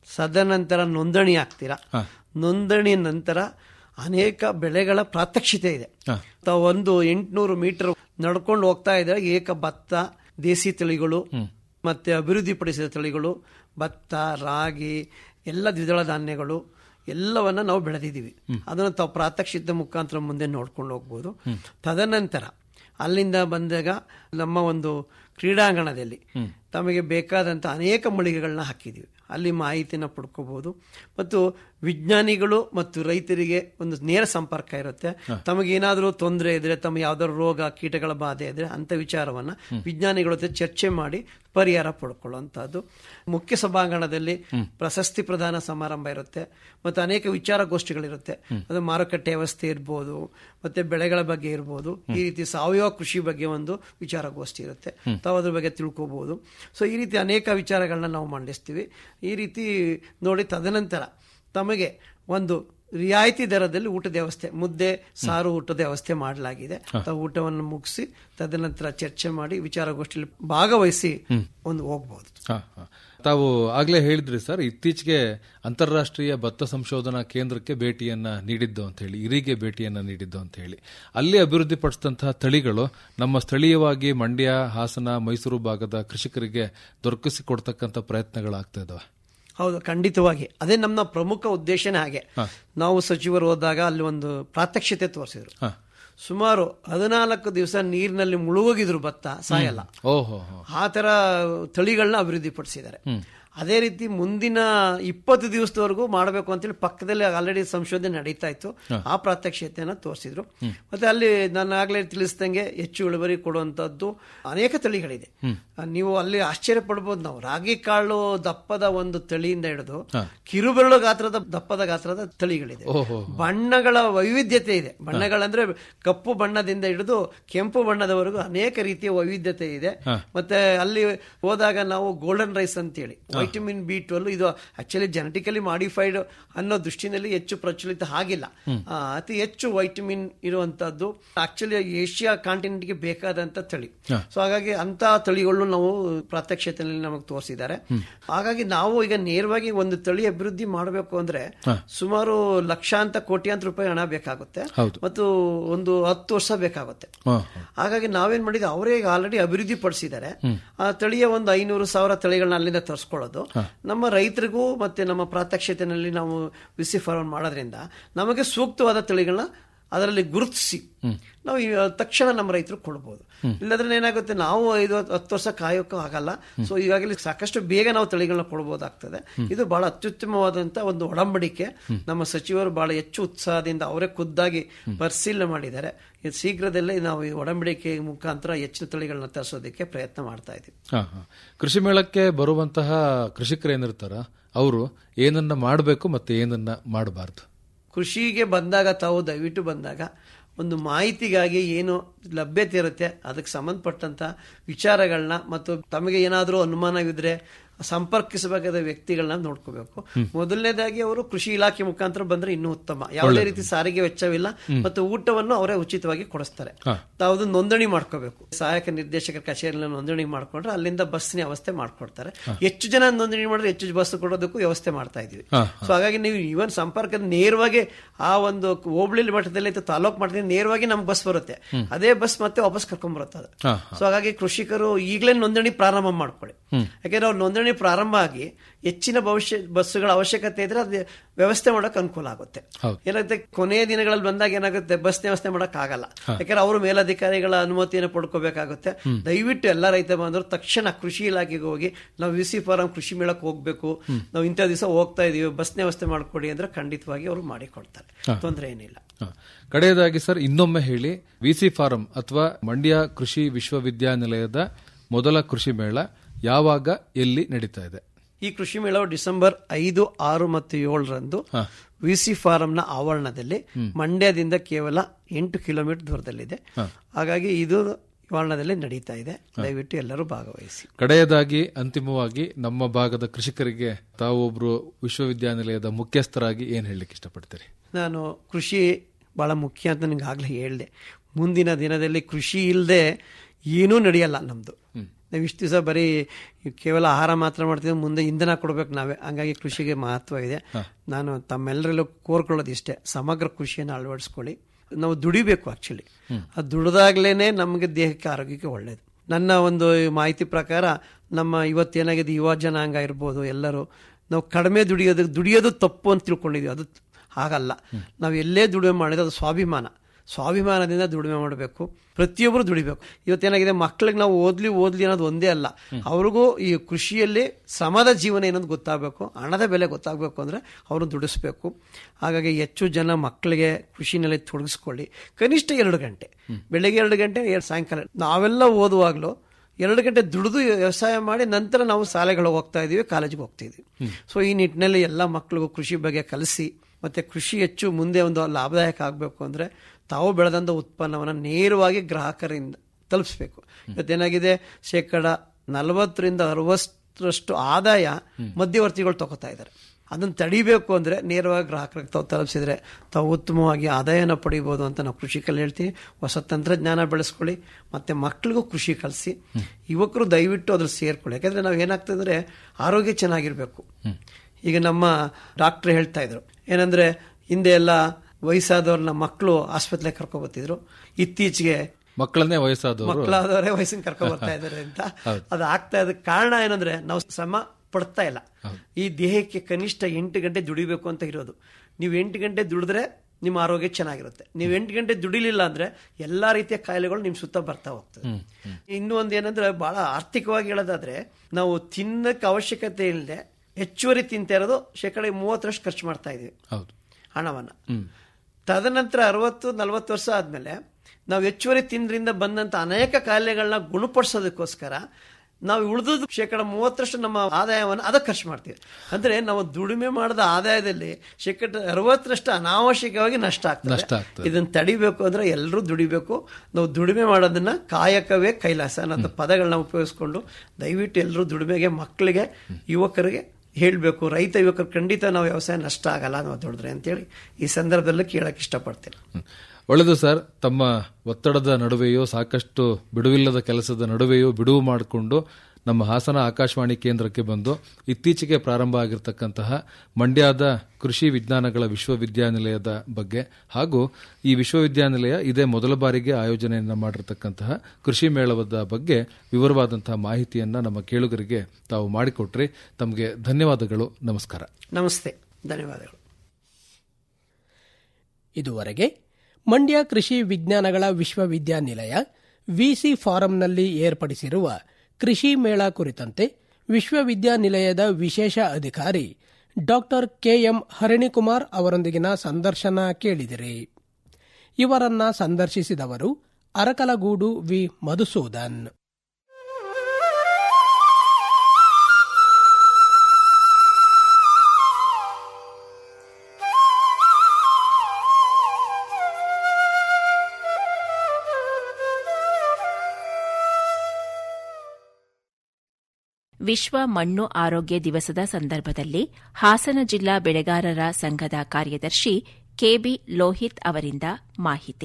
ಸದನಂತರ ನೋಂದಣಿ ಆಗ್ತೀರಾ ನೋಂದಣಿ ನಂತರ ಅನೇಕ ಬೆಳೆಗಳ ಪ್ರಾತ್ಯಕ್ಷಿತೆ ಇದೆ ತಾವು ಒಂದು ಎಂಟುನೂರು ಮೀಟರ್ ನಡ್ಕೊಂಡು ಹೋಗ್ತಾ ಇದ್ರೆ ಏಕ ಭತ್ತ ದೇಸಿ ತಳಿಗಳು ಮತ್ತೆ ಅಭಿವೃದ್ಧಿಪಡಿಸಿದ ತಳಿಗಳು ಭತ್ತ ರಾಗಿ ಎಲ್ಲ ದ್ವಿದಳ ಧಾನ್ಯಗಳು ಎಲ್ಲವನ್ನ ನಾವು ಬೆಳೆದಿದ್ದೀವಿ ಅದನ್ನು ತಾವು ಪ್ರಾತ್ಯಕ್ಷಿತೆ ಮುಖಾಂತರ ಮುಂದೆ ನೋಡ್ಕೊಂಡು ಹೋಗ್ಬೋದು ತದನಂತರ ಅಲ್ಲಿಂದ ಬಂದಾಗ ನಮ್ಮ ಒಂದು ಕ್ರೀಡಾಂಗಣದಲ್ಲಿ ತಮಗೆ ಬೇಕಾದಂಥ ಅನೇಕ ಮಳಿಗೆಗಳನ್ನ ಹಾಕಿದ್ದೀವಿ ಅಲ್ಲಿ ಮಾಹಿತಿನ ಪಡ್ಕೋಬಹುದು ಮತ್ತು ವಿಜ್ಞಾನಿಗಳು ಮತ್ತು ರೈತರಿಗೆ ಒಂದು ನೇರ ಸಂಪರ್ಕ ಇರುತ್ತೆ ತಮಗೇನಾದರೂ ತೊಂದರೆ ಇದ್ರೆ ತಮ್ಮ ಯಾವ್ದಾದ್ರು ರೋಗ ಕೀಟಗಳ ಬಾಧೆ ಇದ್ರೆ ಅಂತ ವಿಚಾರವನ್ನ ವಿಜ್ಞಾನಿಗಳ ಜೊತೆ ಚರ್ಚೆ ಮಾಡಿ ಪರಿಹಾರ ಪಡ್ಕೊಳ್ಳುವಂತಹದ್ದು ಮುಖ್ಯ ಸಭಾಂಗಣದಲ್ಲಿ ಪ್ರಶಸ್ತಿ ಪ್ರದಾನ ಸಮಾರಂಭ ಇರುತ್ತೆ ಮತ್ತು ಅನೇಕ ವಿಚಾರಗೋಷ್ಠಿಗಳಿರುತ್ತೆ ಅದು ಮಾರುಕಟ್ಟೆ ವ್ಯವಸ್ಥೆ ಇರ್ಬೋದು ಮತ್ತೆ ಬೆಳೆಗಳ ಬಗ್ಗೆ ಇರ್ಬೋದು ಈ ರೀತಿ ಸಾವಯವ ಕೃಷಿ ಬಗ್ಗೆ ಒಂದು ವಿಚಾರಗೋಷ್ಠಿ ಇರುತ್ತೆ ತಾವು ಅದ್ರ ಬಗ್ಗೆ ತಿಳ್ಕೋಬಹುದು ಸೊ ಈ ರೀತಿ ಅನೇಕ ವಿಚಾರಗಳನ್ನ ನಾವು ಮಂಡಿಸ್ತೀವಿ ಈ ರೀತಿ ನೋಡಿ ತದನಂತರ ತಮಗೆ ಒಂದು ರಿಯಾಯಿತಿ ದರದಲ್ಲಿ ಊಟದ ವ್ಯವಸ್ಥೆ ಮುದ್ದೆ ಸಾರು ಊಟದ ವ್ಯವಸ್ಥೆ ಮಾಡಲಾಗಿದೆ ತಾವು ಊಟವನ್ನು ಮುಗಿಸಿ ತದನಂತರ ಚರ್ಚೆ ಮಾಡಿ ವಿಚಾರಗೋಷ್ಠಿಯಲ್ಲಿ ಭಾಗವಹಿಸಿ ಒಂದು ಹೋಗ್ಬಹುದು ಹ, ಹ. ತಾವು ಆಗ್ಲೇ ಹೇಳಿದ್ರಿ ಸರ್ ಇತ್ತೀಚೆಗೆ ಅಂತಾರಾಷ್ಟ್ರೀಯ ಭತ್ತ ಸಂಶೋಧನಾ ಕೇಂದ್ರಕ್ಕೆ ಭೇಟಿಯನ್ನ ನೀಡಿದ್ದು ಅಂತ ಹೇಳಿ ಇರಿಗೆ ಭೇಟಿಯನ್ನ ನೀಡಿದ್ದು ಅಂತ ಹೇಳಿ ಅಲ್ಲಿ ಅಭಿವೃದ್ಧಿಪಡಿಸಿದಂತಹ ತಳಿಗಳು ನಮ್ಮ ಸ್ಥಳೀಯವಾಗಿ ಮಂಡ್ಯ ಹಾಸನ ಮೈಸೂರು ಭಾಗದ ಕೃಷಿಕರಿಗೆ ದೊರಕಿಸಿಕೊಡ್ತಕ್ಕಂಥ ಪ್ರಯತ್ನಗಳಾಗ್ತಾ ಇದಾವೆ ಹೌದು ಖಂಡಿತವಾಗಿ ಅದೇ ನಮ್ಮ ಪ್ರಮುಖ ಉದ್ದೇಶನೇ ಹಾಗೆ ನಾವು ಸಚಿವರು ಹೋದಾಗ ಅಲ್ಲಿ ಒಂದು ಪ್ರಾತ್ಯಕ್ಷಿತೆ ತೋರಿಸಿದ್ರು ಸುಮಾರು ಹದಿನಾಲ್ಕು ದಿವಸ ನೀರಿನಲ್ಲಿ ಮುಳುಗೋಗಿದ್ರು ಭತ್ತ ಸಾಯಲ್ಲ ಓಹೋ ಹೋ. ಆ ತರ ತಳಿಗಳನ್ನ ಅಭಿವೃದ್ಧಿಪಡಿಸಿದ್ದಾರೆ ಅದೇ ರೀತಿ ಮುಂದಿನ ಇಪ್ಪತ್ತು ದಿವಸದವರೆಗೂ ಮಾಡಬೇಕು ಅಂತೇಳಿ ಪಕ್ಕದಲ್ಲಿ ಆಲ್ರೆಡಿ ಸಂಶೋಧನೆ ನಡೀತಾ ಇತ್ತು ಆ ಪ್ರಾತ್ಯಕ್ಷಿತೆಯನ್ನ ತೋರಿಸಿದ್ರು ಮತ್ತೆ ಅಲ್ಲಿ ನಾನು ಆಗ್ಲೇ ತಿಳಿಸಿದಂಗೆ ಹೆಚ್ಚು ಇಳುವರಿ ಕೊಡುವಂತದ್ದು ಅನೇಕ ತಳಿಗಳಿದೆ ನೀವು ಅಲ್ಲಿ ಆಶ್ಚರ್ಯ ಪಡ್ಬೋದು ನಾವು ರಾಗಿ ಕಾಳು ದಪ್ಪದ ಒಂದು ತಳಿಯಿಂದ ಹಿಡಿದು ಕಿರುಬೆರಳು ಗಾತ್ರದ ದಪ್ಪದ ಗಾತ್ರದ ತಳಿಗಳಿದೆ ಬಣ್ಣಗಳ ವೈವಿಧ್ಯತೆ ಇದೆ ಬಣ್ಣಗಳಂದ್ರೆ ಕಪ್ಪು ಬಣ್ಣದಿಂದ ಹಿಡಿದು ಕೆಂಪು ಬಣ್ಣದವರೆಗೂ ಅನೇಕ ರೀತಿಯ ವೈವಿಧ್ಯತೆ ಇದೆ ಮತ್ತೆ ಅಲ್ಲಿ ಹೋದಾಗ ನಾವು ಗೋಲ್ಡನ್ ರೈಸ್ ಅಂತೇಳಿ ವೈಟಮಿನ್ ಬಿ ಟ್ವೆಲ್ ಇದು ಆಕ್ಚುಲಿ ಜೆನೆಟಿಕಲಿ ಮಾಡಿಫೈಡ್ ಅನ್ನೋ ದೃಷ್ಟಿನಲ್ಲಿ ಹೆಚ್ಚು ಪ್ರಚಲಿತ ಆಗಿಲ್ಲ ಆ, ಅತಿ ಹೆಚ್ಚು ವೈಟಮಿನ್ ಇರುವಂತದ್ದು ಆಕ್ಚುಲಿ ಏಷ್ಯಾ ಕಾಂಟಿನೆಂಟ್ ಗೆ ಬೇಕಾದಂತ ತಳಿ ಸೊ ಹಾಗಾಗಿ ಅಂತ ತಳಿಗಳು ನಾವು ಪ್ರಾತ್ಯಕ್ಷತೆಯಲ್ಲಿ ನಮಗೆ ತೋರಿಸಿದ್ದಾರೆ ಹಾಗಾಗಿ ನಾವು ಈಗ ನೇರವಾಗಿ ಒಂದು ತಳಿ ಅಭಿವೃದ್ಧಿ ಮಾಡಬೇಕು ಅಂದ್ರೆ ಸುಮಾರು ಲಕ್ಷಾಂತ ಕೋಟ್ಯಾಂತರ ರೂಪಾಯಿ ಹಣ ಬೇಕಾಗುತ್ತೆ ಹೌದು. ಮತ್ತು ಒಂದು ಹತ್ತು ವರ್ಷ ಬೇಕಾಗುತ್ತೆ ಹಾ, ಹಾಗಾಗಿ ನಾವೇನ್ ಮಾಡಿದ್ವಿ ಅವರೇ ಈಗ ಆಲ್ರೆಡಿ ಅಭಿವೃದ್ಧಿ ಪಡಿಸಿದ್ದಾರೆ ಆ ತಳಿಯ ಒಂದು ಐನೂರು ಸಾವಿರ ತಳಿಗಳನ್ನ ಅಲ್ಲಿಂದ ತರಿಸ್ಕೊಳ್ಳೋದು ನಮ್ಮ ರೈತರಿಗೂ ಮತ್ತೆ ನಮ್ಮ ಪ್ರಾತ್ಯಕ್ಷತೆಯಲ್ಲಿ ನಾವು ವಿಸಿ ಫಾರ್ಮ್ ಮಾಡೋದ್ರಿಂದ ನಮಗೆ ಸೂಕ್ತವಾದ ತಳಿಗಳನ್ನ ಅದರಲ್ಲಿ ಗುರುತಿಸಿ ನಾವು ಈ ತಕ್ಷಣ ನಮ್ಮ ರೈತರು ಕೊಡ್ಬೋದು ಇಲ್ಲದ್ರೆ ಏನಾಗುತ್ತೆ ನಾವು ಐದು ಹತ್ತು- ಹತ್ತು ವರ್ಷ ಕಾಯೋಕ್ಕೂ ಆಗಲ್ಲ ಸೊ ಈಗಾಗಲೇ ಸಾಕಷ್ಟು ಬೇಗ ನಾವು ತಳಿಗಳನ್ನ ಕೊಡ್ಬೋದಾಗ್ತದೆ ಇದು ಬಹಳ ಅತ್ಯುತ್ತಮವಾದಂತ ಒಂದು ಒಡಂಬಡಿಕೆ ನಮ್ಮ ಸಚಿವರು ಬಹಳ ಹೆಚ್ಚು ಉತ್ಸಾಹದಿಂದ ಅವರೇ ಖುದ್ದಾಗಿ ಪರಿಶೀಲನೆ ಮಾಡಿದ್ದಾರೆ ಇದು ಶೀಘ್ರದಲ್ಲೇ ನಾವು ಈ ಒಡಂಬಡಿಕೆ ಮುಖಾಂತರ ಹೆಚ್ಚಿನ ತಳಿಗಳನ್ನ ತರಿಸೋದಕ್ಕೆ ಪ್ರಯತ್ನ ಮಾಡ್ತಾ ಇದ್ದೀವಿ ಹಾ, ಹಾ. ಕೃಷಿ ಮೇಳಕ್ಕೆ ಬರುವಂತಹ ಕೃಷಿಕರು ಏನಿರ್ತಾರ ಅವರು ಏನನ್ನ ಮಾಡಬೇಕು ಮತ್ತೆ ಏನನ್ನ ಮಾಡಬಾರ್ದು ಕೃಷಿಗೆ ಬಂದಾಗ ತಾವು ದಯವಿಟ್ಟು ಬಂದಾಗ ಒಂದು ಮಾಹಿತಿಗಾಗಿ ಏನು ಲಭ್ಯತೆ ಇರುತ್ತೆ ಅದಕ್ಕೆ ಸಂಬಂಧಪಟ್ಟಂತ ವಿಚಾರಗಳನ್ನ ಮತ್ತು ತಮಗೆ ಏನಾದರೂ ಅನುಮಾನವಿದ್ರೆ ಸಂಪರ್ಕಿಸಬೇಕಾದ ವ್ಯಕ್ತಿಗಳನ್ನ ನೋಡ್ಕೋಬೇಕು ಮೊದಲನೇದಾಗಿ ಅವರು ಕೃಷಿ ಇಲಾಖೆ ಮುಖಾಂತರ ಬಂದ್ರೆ ಇನ್ನೂ ಉತ್ತಮ ಯಾವುದೇ ರೀತಿ ಸಾರಿಗೆ ವೆಚ್ಚವಿಲ್ಲ ಮತ್ತು ಊಟವನ್ನು ಅವರೇ ಉಚಿತವಾಗಿ ಕೊಡಿಸ್ತಾರೆ ತಾವು ನೋಂದಣಿ ಮಾಡ್ಕೋಬೇಕು ಸಹಾಯಕ ನಿರ್ದೇಶಕರ ಕಚೇರಿಯಲ್ಲಿ ನೋಂದಣಿ ಮಾಡ್ಕೊಂಡ್ರೆ ಅಲ್ಲಿಂದ ಬಸ್ಸಿನ ವ್ಯವಸ್ಥೆ ಮಾಡ್ಕೊಡ್ತಾರೆ ಹೆಚ್ಚು ಜನ ನೋಂದಣಿ ಮಾಡಿದ್ರೆ ಹೆಚ್ಚು ಬಸ್ ಕೊಡೋದಕ್ಕೂ ವ್ಯವಸ್ಥೆ ಮಾಡ್ತಾ ಇದೀವಿ ಸೊ ಹಾಗಾಗಿ ನೀವು ಈವನ್ ಸಂಪರ್ಕದ ನೇರವಾಗಿ ಆ ಒಂದು ಹೋಬಳಿ ಮಟ್ಟದಲ್ಲಿ ಅಥವಾ ತಾಲೂಕು ಮಟ್ಟದಲ್ಲಿ ನೇರವಾಗಿ ನಮ್ಗೆ ಬಸ್ ಬರುತ್ತೆ ಅದೇ ಬಸ್ ಮತ್ತೆ ವಾಪಸ್ ಕರ್ಕೊಂಡ್ ಬರುತ್ತೆ ಅದು ಹಾ, ಸೊ ಹಾಗಾಗಿ ಕೃಷಿಕರು ಈಗಲೇ ನೋಂದಣಿ ಪ್ರಾರಂಭ ಮಾಡ್ಕೊಳ್ಳಿ ಯಾಕೆಂದ್ರೆ ಅವ್ರು ನೋಂದಣಿ ಪ್ರಾರಂಭ ಆಗಿ ಹೆಚ್ಚಿನ ಭವಿಷ್ಯ ಬಸ್ಸುಗಳ ಅವಶ್ಯಕತೆ ಇದ್ರೆ ಅದು ವ್ಯವಸ್ಥೆ ಮಾಡಕ್ ಅನುಕೂಲ ಆಗುತ್ತೆ ಹೌದು. ಏನಾಗುತ್ತೆ ಕೊನೆಯ ದಿನಗಳಲ್ಲಿ ಬಂದಾಗ ಏನಾಗುತ್ತೆ ಬಸ್ ವ್ಯವಸ್ಥೆ ಮಾಡಕ್ ಆಗಲ್ಲ ಯಾಕಂದ್ರೆ ಅವರು ಮೇಲಧಿಕಾರಿಗಳ ಅನುಮತಿಯನ್ನು ಪಡ್ಕೋಬೇಕಾಗುತ್ತೆ ದಯವಿಟ್ಟು ಎಲ್ಲ ರೈತ ಬಾಂಧವರು ತಕ್ಷಣ ಕೃಷಿ ಇಲಾಖೆಗೆ ಹೋಗಿ ನಾವು ವಿ ಸಿ ಫಾರಂ ಕೃಷಿ ಮೇಳಕ್ಕೆ ಹೋಗ್ಬೇಕು ನಾವು ಇಂಥ ದಿವಸ ಹೋಗ್ತಾ ಇದೀವಿ ಬಸ್ ವ್ಯವಸ್ಥೆ ಮಾಡ್ಕೊಡಿ ಅಂದ್ರೆ ಖಂಡಿತವಾಗಿ ಅವರು ಮಾಡಿಕೊಡ್ತಾರೆ ತೊಂದರೆ ಏನಿಲ್ಲ ಹಾ. ಕಡೆಯದಾಗಿ ಸರ್ ಇನ್ನೊಮ್ಮೆ ಹೇಳಿ ವಿಸಿ ಫಾರಂ ಅಥವಾ ಮಂಡ್ಯ ಕೃಷಿ ವಿಶ್ವವಿದ್ಯಾನಿಲಯದ ಮೊದಲ ಕೃಷಿ ಮೇಳ ಯಾವಾಗ ಎಲ್ಲಿ ನಡೀತಾ ಇದೆ ಈ ಕೃಷಿ ಮೇಳವು ಡಿಸೆಂಬರ್ ಐದು ಆರು ಮತ್ತು ಏಳರಂದು ವಿಸಿ ಫಾರಂನ ಆವರಣದಲ್ಲಿ ಮಂಡ್ಯದಿಂದ ಕೇವಲ ಎಂಟು ಕಿಲೋಮೀಟರ್ ದೂರದಲ್ಲಿದೆ ಹಾಗಾಗಿ ಇದು ಆವರಣದಲ್ಲಿ ನಡೀತಾ ಇದೆ ದಯವಿಟ್ಟು ಎಲ್ಲರೂ ಭಾಗವಹಿಸಿ ಕಡೆಯದಾಗಿ ಅಂತಿಮವಾಗಿ ನಮ್ಮ ಭಾಗದ ಕೃಷಿಕರಿಗೆ ತಾವು ಒಬ್ರು ವಿಶ್ವವಿದ್ಯಾನಿಲಯದ ಮುಖ್ಯಸ್ಥರಾಗಿ ಏನ್ ಹೇಳಲಿಕ್ಕೆ ಇಷ್ಟಪಡ್ತೀರಿ ನಾನು ಕೃಷಿ ಬಹಳ ಮುಖ್ಯ ಅಂತ ನಿಮ್ಗೆ ಆಗ್ಲೇ ಹೇಳಿದೆ ಮುಂದಿನ ದಿನದಲ್ಲಿ ಕೃಷಿ ಇಲ್ಲದೆ ಏನೂ ನಡೆಯಲ್ಲ ನಮ್ದು ನಾವು ಇಷ್ಟು ದಿವಸ ಬರೀ ಕೇವಲ ಆಹಾರ ಮಾತ್ರ ಮಾಡ್ತೀವಿ ಮುಂದೆ ಇಂಧನ ಕೊಡ್ಬೇಕು ನಾವೇ ಹಂಗಾಗಿ ಕೃಷಿಗೆ ಮಹತ್ವ ಇದೆ ನಾನು ತಮ್ಮೆಲ್ಲರಲ್ಲೂ ಕೋರ್ಕೊಳ್ಳೋದು ಇಷ್ಟೇ ಸಮಗ್ರ ಕೃಷಿಯನ್ನು ಅಳವಡಿಸ್ಕೊಳ್ಳಿ ನಾವು ದುಡಿಬೇಕು ಆಕ್ಚುಲಿ ಅದು ದುಡಿದಾಗ್ಲೇನೆ ನಮಗೆ ದೇಹಕ್ಕೆ ಆರೋಗ್ಯಕ್ಕೆ ಒಳ್ಳೇದು ನನ್ನ ಒಂದು ಮಾಹಿತಿ ಪ್ರಕಾರ ನಮ್ಮ ಇವತ್ತೇನಾಗಿದೆ ಯುವ ಜನಾಂಗ ಇರ್ಬೋದು ಎಲ್ಲರೂ ನಾವು ಕಡಿಮೆ ದುಡಿಯೋದು ದುಡಿಯೋದು ತಪ್ಪು ಅಂತ ತಿಳ್ಕೊಂಡಿದ್ವಿ ಅದು ಹಾಗಲ್ಲ ನಾವು ಎಲ್ಲೇ ದುಡಿಮೆ ಮಾಡಿದ್ರೆ ಅದು ಸ್ವಾಭಿಮಾನ ಸ್ವಾಭಿಮಾನದಿಂದ ದುಡಿಮೆ ಮಾಡಬೇಕು ಪ್ರತಿಯೊಬ್ಬರು ದುಡಿಬೇಕು ಇವತ್ತೇನಾಗಿದೆ ಮಕ್ಕಳಿಗೆ ನಾವು ಓದ್ಲಿ ಓದ್ಲಿ ಅನ್ನೋದು ಒಂದೇ ಅಲ್ಲ ಅವ್ರಿಗೂ ಈ ಕೃಷಿಯಲ್ಲಿ ಶ್ರಮದ ಜೀವನ ಏನಂತ ಗೊತ್ತಾಗಬೇಕು ಹಣದ ಬೆಲೆ ಗೊತ್ತಾಗಬೇಕು ಅಂದ್ರೆ ಅವರು ದುಡಿಸ್ಬೇಕು ಹಾಗಾಗಿ ಹೆಚ್ಚು ಜನ ಮಕ್ಕಳಿಗೆ ಕೃಷಿನಲ್ಲಿ ತೊಡಗಿಸ್ಕೊಳ್ಳಿ ಕನಿಷ್ಠ ಎರಡು ಗಂಟೆ ಬೆಳಗ್ಗೆ ಎರಡು ಗಂಟೆ ಎರಡು ಸಾಯಂಕಾಲ ನಾವೆಲ್ಲ ಓದುವಾಗಲೂ ಎರಡು ಗಂಟೆ ದುಡಿದು ವ್ಯವಸಾಯ ಮಾಡಿ ನಂತರ ನಾವು ಶಾಲೆಗಳಿಗೆ ಹೋಗ್ತಾ ಇದೀವಿ ಕಾಲೇಜಿಗೆ ಹೋಗ್ತಾ ಇದೀವಿ ಸೊ ಈ ನಿಟ್ಟಿನಲ್ಲಿ ಎಲ್ಲ ಮಕ್ಕಳಿಗೂ ಕೃಷಿ ಬಗ್ಗೆ ಕಲಿಸಿ ಮತ್ತೆ ಕೃಷಿ ಹೆಚ್ಚು ಮುಂದೆ ಒಂದು ಲಾಭದಾಯಕ ಆಗಬೇಕು ಅಂದ್ರೆ ತಾವು ಬೆಳೆದಂಥ ಉತ್ಪನ್ನವನ್ನು ನೇರವಾಗಿ ಗ್ರಾಹಕರಿಂದ ತಲುಪಿಸ್ಬೇಕು ಇವತ್ತೇನಾಗಿದೆ ಶೇಕಡ ನಲವತ್ತರಿಂದ ಅರವತ್ತರಷ್ಟು ಆದಾಯ ಮಧ್ಯವರ್ತಿಗಳು ತಗೋತಾ ಇದ್ದಾರೆ ಅದನ್ನು ತಡಿಬೇಕು ಅಂದ್ರೆ ನೇರವಾಗಿ ಗ್ರಾಹಕರಿಗೆ ತಾವು ತಲುಪಿಸಿದ್ರೆ ತಾವು ಉತ್ತಮವಾಗಿ ಆದಾಯನ ಪಡಿಬೋದು ಅಂತ ನಾವು ಕೃಷಿಕಲ್ಲಿ ಹೇಳ್ತೀವಿ ಹೊಸ ತಂತ್ರಜ್ಞಾನ ಬೆಳೆಸ್ಕೊಳ್ಳಿ ಮತ್ತೆ ಮಕ್ಕಳಿಗೂ ಕೃಷಿ ಕಲಿಸಿ ಯುವಕರು ದಯವಿಟ್ಟು ಅದ್ರ ಸೇರ್ಕೊಳ್ಳಿ ಯಾಕಂದ್ರೆ ನಾವು ಏನಾಗ್ತದೆ ಅಂದ್ರೆ ಆರೋಗ್ಯ ಚೆನ್ನಾಗಿರ್ಬೇಕು ಈಗ ನಮ್ಮ ಡಾಕ್ಟರ್ ಹೇಳ್ತಾ ಇದ್ರು ಏನಂದ್ರೆ ಹಿಂದೆ ಎಲ್ಲ ವಯಸ್ಸಾದವ್ರನ್ನ ಮಕ್ಕಳು ಆಸ್ಪತ್ರೆಗೆ ಕರ್ಕೊಂಡ್ ಬರ್ತಿದ್ರು ಇತ್ತೀಚೆಗೆ ಮಕ್ಕಳನ್ನೇ ವಯಸ್ಸಾದವರು ಮಕ್ಕಳಾದವರೇ ವಯಸ್ಸಿನ ಕರ್ಕೊಂಡ್ ಬರ್ತಾ ಇದ್ದಾರೆ ಅಂತ ಅದು ಆಗ್ತಾ ಇದ ಕಾರಣ ಏನಂದ್ರೆ ನಾವು ಶ್ರಮ ಪಡ್ತಾ ಇಲ್ಲ ಈ ದೇಹಕ್ಕೆ ಕನಿಷ್ಠ ಎಂಟು ಗಂಟೆ ದುಡಿಬೇಕು ಅಂತ ಇರೋದು ನೀವು ಎಂಟು ಗಂಟೆ ದುಡಿದ್ರೆ ನಿಮ್ಮ ಆರೋಗ್ಯ ಚೆನ್ನಾಗಿರುತ್ತೆ ನೀವು ಎಂಟು ಗಂಟೆ ದುಡಿಲಿಲ್ಲ ಅಂದ್ರೆ ಎಲ್ಲಾ ರೀತಿಯ ಕಾಯಿಲೆಗಳು ನಿಮ್ ಸುತ್ತ ಬರ್ತಾ ಹೋಗ್ತದೆ ಇನ್ನು ಒಂದು ಏನಂದ್ರೆ ಬಹಳ ಆರ್ಥಿಕವಾಗಿ ಹೇಳೋದಾದ್ರೆ ನಾವು ತಿನ್ನಕ್ಕೆ ಅವಶ್ಯಕತೆ ಇಲ್ಲದೆ ಹೆಚ್ಚುವರಿ ತಿಂತಾ ಇರೋದು ಶೇಕಡ ಮೂವತ್ತರಷ್ಟು ಖರ್ಚು ಮಾಡ್ತಾ ಇದೀವಿ ಹೌದು ಹಣವನ್ನ ತದನಂತರ ಅರವತ್ತು ನಲವತ್ತು ವರ್ಷ ಆದ್ಮೇಲೆ ನಾವು ಹೆಚ್ಚುವರಿ ತಿಂದ್ರಿಂದ ಬಂದಂತ ಅನೇಕ ಕಾಯಿಲೆಗಳನ್ನ ಗುಣಪಡಿಸೋದಕ್ಕೋಸ್ಕರ ನಾವು ಉಳಿದ ಶೇಕಡ ಮೂವತ್ತರಷ್ಟು ನಮ್ಮ ಆದಾಯವನ್ನು ಅದಕ್ಕೆ ಖರ್ಚು ಮಾಡ್ತೀವಿ ಅಂದ್ರೆ ನಾವು ದುಡಿಮೆ ಮಾಡಿದ ಆದಾಯದಲ್ಲಿ ಶೇಕಡ ಅರವತ್ತರಷ್ಟು ಅನಾವಶ್ಯಕವಾಗಿ ನಷ್ಟ ನಷ್ಟ ಆಗ್ತದೆ ಆಗ್ತದೆ. ಇದನ್ನ ತಡಿಬೇಕು ಅಂದ್ರೆ ಎಲ್ಲರೂ ದುಡಿಬೇಕು ನಾವು ದುಡಿಮೆ ಮಾಡೋದನ್ನ ಕಾಯಕವೇ ಕೈಲಾಸ ಅನ್ನೋ ಪದಗಳನ್ನ ಉಪಯೋಗಿಸ್ಕೊಂಡು ದಯವಿಟ್ಟು ಎಲ್ಲರೂ ದುಡಿಮೆಗೆ ಮಕ್ಕಳಿಗೆ ಯುವಕರಿಗೆ ಹೇಳಬೇಕು ರೈತ ಯುವಕರು ಖಂಡಿತ ನಾವು ವ್ಯವಸಾಯ ನಷ್ಟ ಆಗಲ್ಲ ನಾವು ದುಡಿದ್ರೆ ಅಂತೇಳಿ ಈ ಸಂದರ್ಭದಲ್ಲಿ ಕೇಳಕ್ ಇಷ್ಟಪಡ್ತೇನೆ ಹ್ಮ್. ಒಳ್ಳೆಯದು ಸರ್ ತಮ್ಮ ಒತ್ತಡದ ನಡುವೆಯೂ ಸಾಕಷ್ಟು ಬಿಡುವಿಲ್ಲದ ಕೆಲಸದ ನಡುವೆಯೂ ಬಿಡುವು ಮಾಡಿಕೊಂಡು ನಮ್ಮ ಹಾಸನ ಆಕಾಶವಾಣಿ ಕೇಂದ್ರಕ್ಕೆ ಬಂದು ಇತ್ತೀಚೆಗೆ ಪ್ರಾರಂಭ ಆಗಿರತಕ್ಕಂತಹ ಮಂಡ್ಯದ ಕೃಷಿ ವಿಜ್ಞಾನಗಳ ವಿಶ್ವವಿದ್ಯಾನಿಲಯದ ಬಗ್ಗೆ ಹಾಗೂ ಈ ವಿಶ್ವವಿದ್ಯಾನಿಲಯ ಇದೇ ಮೊದಲ ಬಾರಿಗೆ ಆಯೋಜನೆಯನ್ನ ಮಾಡಿರತಕ್ಕಂತಹ ಕೃಷಿ ಮೇಳದ ಬಗ್ಗೆ ವಿವರವಾದಂತಹ ಮಾಹಿತಿಯನ್ನ ನಮ್ಮ ಕೇಳುಗರಿಗೆ ತಾವು ಮಾಡಿಕೊಟ್ರಿ ತಮಗೆ ಧನ್ಯವಾದಗಳು ನಮಸ್ಕಾರ ನಮಸ್ತೆ ಧನ್ಯವಾದಗಳು ಇದುವರೆಗೆ ಮಂಡ್ಯ ಕೃಷಿ ವಿಜ್ಞಾನಗಳ ವಿಶ್ವವಿದ್ಯಾನಿಲಯ ವಿಸಿ ಫಾರಂನಲ್ಲಿ ಏರ್ಪಡಿಸಿರುವ ಕೃಷಿ ಮೇಳ ಕುರಿತಂತೆ ವಿಶ್ವವಿದ್ಯಾನಿಲಯದ ವಿಶೇಷ ಅಧಿಕಾರಿ ಡಾಕ್ಟರ್ ಕೆಎಂ ಹರಣಿಕುಮಾರ್ ಅವರೊಂದಿಗಿನ ಸಂದರ್ಶನ ಕೇಳಿದಿರಿ ಇವರನ್ನ ಸಂದರ್ಶಿಸಿದವರು ಅರಕಲಗೂಡು ವಿ ಮಧುಸೂದನ್ ವಿಶ್ವ ಮಣ್ಣು ಆರೋಗ್ಯ ದಿವಸದ ಸಂದರ್ಭದಲ್ಲಿ ಹಾಸನ ಜಿಲ್ಲಾ ಬೆಳೆಗಾರರ ಸಂಘದ ಕಾರ್ಯದರ್ಶಿ ಕೆಬಿ ಲೋಹಿತ್ ಅವರಿಂದ ಮಾಹಿತಿ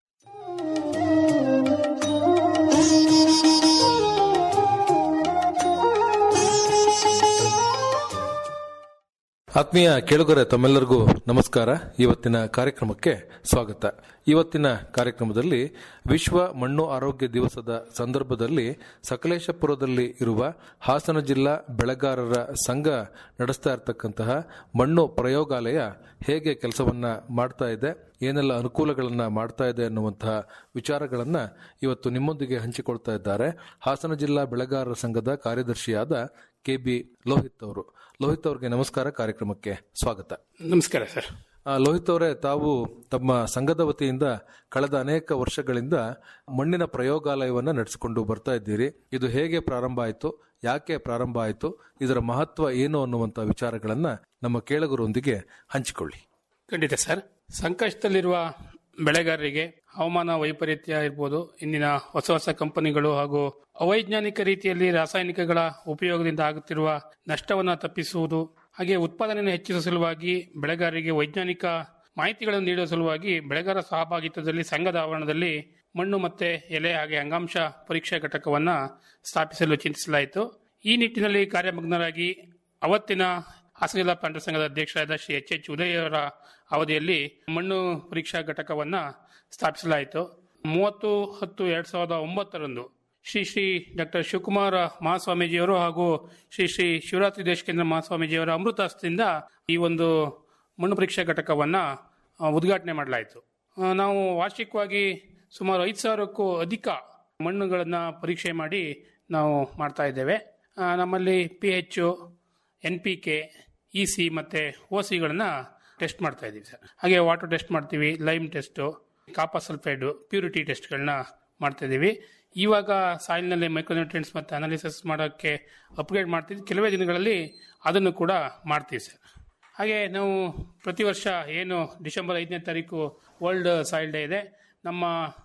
ಆತ್ಮೀಯ ಕೇಳುಗರೆ ತಮ್ಮೆಲ್ಲರಿಗೂ ನಮಸ್ಕಾರ ಇವತ್ತಿನ ಕಾರ್ಯಕ್ರಮಕ್ಕೆ ಸ್ವಾಗತ ಇವತ್ತಿನ ಕಾರ್ಯಕ್ರಮದಲ್ಲಿ ವಿಶ್ವ ಮಣ್ಣು ಆರೋಗ್ಯ ದಿವಸದ ಸಂದರ್ಭದಲ್ಲಿ ಸಕಲೇಶಪುರದಲ್ಲಿ ಇರುವ ಹಾಸನ ಜಿಲ್ಲಾ ಬೆಳೆಗಾರರ ಸಂಘ ನಡೆಸ್ತಾ ಇರತಕ್ಕಂತಹ ಮಣ್ಣು ಪ್ರಯೋಗಾಲಯ ಹೇಗೆ ಕೆಲಸವನ್ನ ಮಾಡ್ತಾ ಇದೆ ಏನೆಲ್ಲ ಅನುಕೂಲಗಳನ್ನ ಮಾಡ್ತಾ ಇದೆ ಅನ್ನುವಂತಹ ವಿಚಾರಗಳನ್ನ ಇವತ್ತು ನಿಮ್ಮೊಂದಿಗೆ ಹಂಚಿಕೊಳ್ತಾ ಇದ್ದಾರೆ ಹಾಸನ ಜಿಲ್ಲಾ ಬೆಳೆಗಾರರ ಸಂಘದ ಕಾರ್ಯದರ್ಶಿಯಾದ ಕೆಬಿ ಲೋಹಿತ್ ಅವರು ಲೋಹಿತ್ ಅವರಿಗೆ ನಮಸ್ಕಾರ ಕಾರ್ಯಕ್ರಮಕ್ಕೆ ಸ್ವಾಗತ ನಮಸ್ಕಾರ ಸರ್ ಆ, ಲೋಹಿತ್ ಅವರೇ ತಾವು ತಮ್ಮ ಸಂಘದ ವತಿಯಿಂದ ಕಳೆದ ಅನೇಕ ವರ್ಷಗಳಿಂದ ಮಣ್ಣಿನ ಪ್ರಯೋಗಾಲಯವನ್ನ ನಡೆಸಿಕೊಂಡು ಬರ್ತಾ ಇದ್ದೀರಿ ಇದು ಹೇಗೆ ಪ್ರಾರಂಭ ಆಯಿತು ಯಾಕೆ ಪ್ರಾರಂಭ ಆಯಿತು ಇದರ ಮಹತ್ವ ಏನು ಅನ್ನುವಂಥ ವಿಚಾರಗಳನ್ನ ನಮ್ಮ ಕೇಳುಗರೊಂದಿಗೆ ಹಂಚಿಕೊಳ್ಳಿ ಖಂಡಿತ ಸರ್ ಸಂಕಷ್ಟದಲ್ಲಿರುವ ಬೆಳೆಗಾರರಿಗೆ ಹವಾಮಾನ ವೈಪರೀತ್ಯ ಇರ್ಬೋದು ಇಂದಿನ ಹೊಸ ಹೊಸ ಕಂಪನಿಗಳು ಹಾಗೂ ಅವೈಜ್ಞಾನಿಕ ರೀತಿಯಲ್ಲಿ ರಾಸಾಯನಿಕಗಳ ಉಪಯೋಗದಿಂದ ಆಗುತ್ತಿರುವ ನಷ್ಟವನ್ನು ತಪ್ಪಿಸುವುದು ಹಾಗೆ ಉತ್ಪಾದನೆಯನ್ನು ಹೆಚ್ಚಿಸುವ ಸಲುವಾಗಿ ಬೆಳೆಗಾರರಿಗೆ ವೈಜ್ಞಾನಿಕ ಮಾಹಿತಿಗಳನ್ನು ನೀಡುವ ಸಲುವಾಗಿ ಬೆಳೆಗಾರ ಸಹಭಾಗಿತ್ವದಲ್ಲಿ ಸಂಘದ ಆವರಣದಲ್ಲಿ ಮಣ್ಣು ಮತ್ತೆ ಎಲೆ ಹಾಗೆ ಅಂಗಾಂಶ ಪರೀಕ್ಷಾ ಘಟಕವನ್ನ ಸ್ಥಾಪಿಸಲು ಚಿಂತಿಸಲಾಯಿತು ಈ ನಿಟ್ಟಿನಲ್ಲಿ ಕಾರ್ಯಮಗ್ನರಾಗಿ ಅವತ್ತಿನ ಹಾಸನ ಜಿಲ್ಲಾ ಪ್ಲಾಂಟರ್ ಸಂಘದ ಅಧ್ಯಕ್ಷರಾದ ಶ್ರೀ ಎಚ್ ಎಚ್ ಉದಯ್ ಅವರ ಅವಧಿಯಲ್ಲಿ ಮಣ್ಣು ಪರೀಕ್ಷಾ ಘಟಕವನ್ನ ಸ್ಥಾಪಿಸಲಾಯಿತು ಮೂವತ್ತು ಹತ್ತು ಎರಡ್ ಸಾವಿರದ ಒಂಬತ್ತರಂದು ಶ್ರೀ ಶ್ರೀ ಡಾಕ್ಟರ್ ಶಿವಕುಮಾರ ಮಹಾಸ್ವಾಮೀಜಿಯವರು ಹಾಗೂ ಶ್ರೀ ಶ್ರೀ ಶಿವರಾತ್ರಿ ದೇಶಕೇಂದ್ರ ಮಹಾಸ್ವಾಮೀಜಿಯವರ ಅಮೃತಾಸ್ತಿಯಿಂದ ಈ ಒಂದು ಮಣ್ಣು ಪರೀಕ್ಷಾ ಘಟಕವನ್ನ ಆ, ಉದ್ಘಾಟನೆ ಮಾಡಲಾಯಿತು ಆ, ನಾವು ವಾರ್ಷಿಕವಾಗಿ ಸುಮಾರು ಐದು ಸಾವಿರಕ್ಕೂ ಅಧಿಕ ಮಣ್ಣುಗಳನ್ನು ಪರೀಕ್ಷೆ ಮಾಡಿ ನಾವು ಮಾಡ್ತಾ ಇದ್ದೇವೆ ಆ, ನಮ್ಮಲ್ಲಿ P H N P K E C ಮತ್ತು ಓ ಸಿಗಳನ್ನ ಟೆಸ್ಟ್ ಮಾಡ್ತಾ ಇದ್ದೀವಿ ಸರ್ ಹಾಗೆ ವಾಟರ್ ಟೆಸ್ಟ್ ಮಾಡ್ತೀವಿ lime test copper sulphide purity ಟೆಸ್ಟ್ಗಳನ್ನ ಮಾಡ್ತಾ ಇದ್ದೀವಿ ಇವಾಗ ಸಾಯಿಲ್ನಲ್ಲಿ ಮೈಕ್ರೋನ್ಯೂಟ್ರಿಯೆಂಟ್ಸ್ ಮತ್ತು ಅನಾಲಿಸಿಸ್ ಮಾಡೋಕ್ಕೆ ಅಪ್ಗ್ರೇಡ್ ಮಾಡ್ತಿದ್ವಿ ಕೆಲವೇ ದಿನಗಳಲ್ಲಿ ಅದನ್ನು ಕೂಡ ಮಾಡ್ತೀವಿ ಸರ್ ಹಾಗೆ ನಾವು ಪ್ರತಿ ವರ್ಷ ಏನು ಡಿಸೆಂಬರ್ ಐದನೇ ತಾರೀಕು ವರ್ಲ್ಡ್ ಸಾಯಿಲ್ ಡೇ ಇದೆ ನಮ್ಮ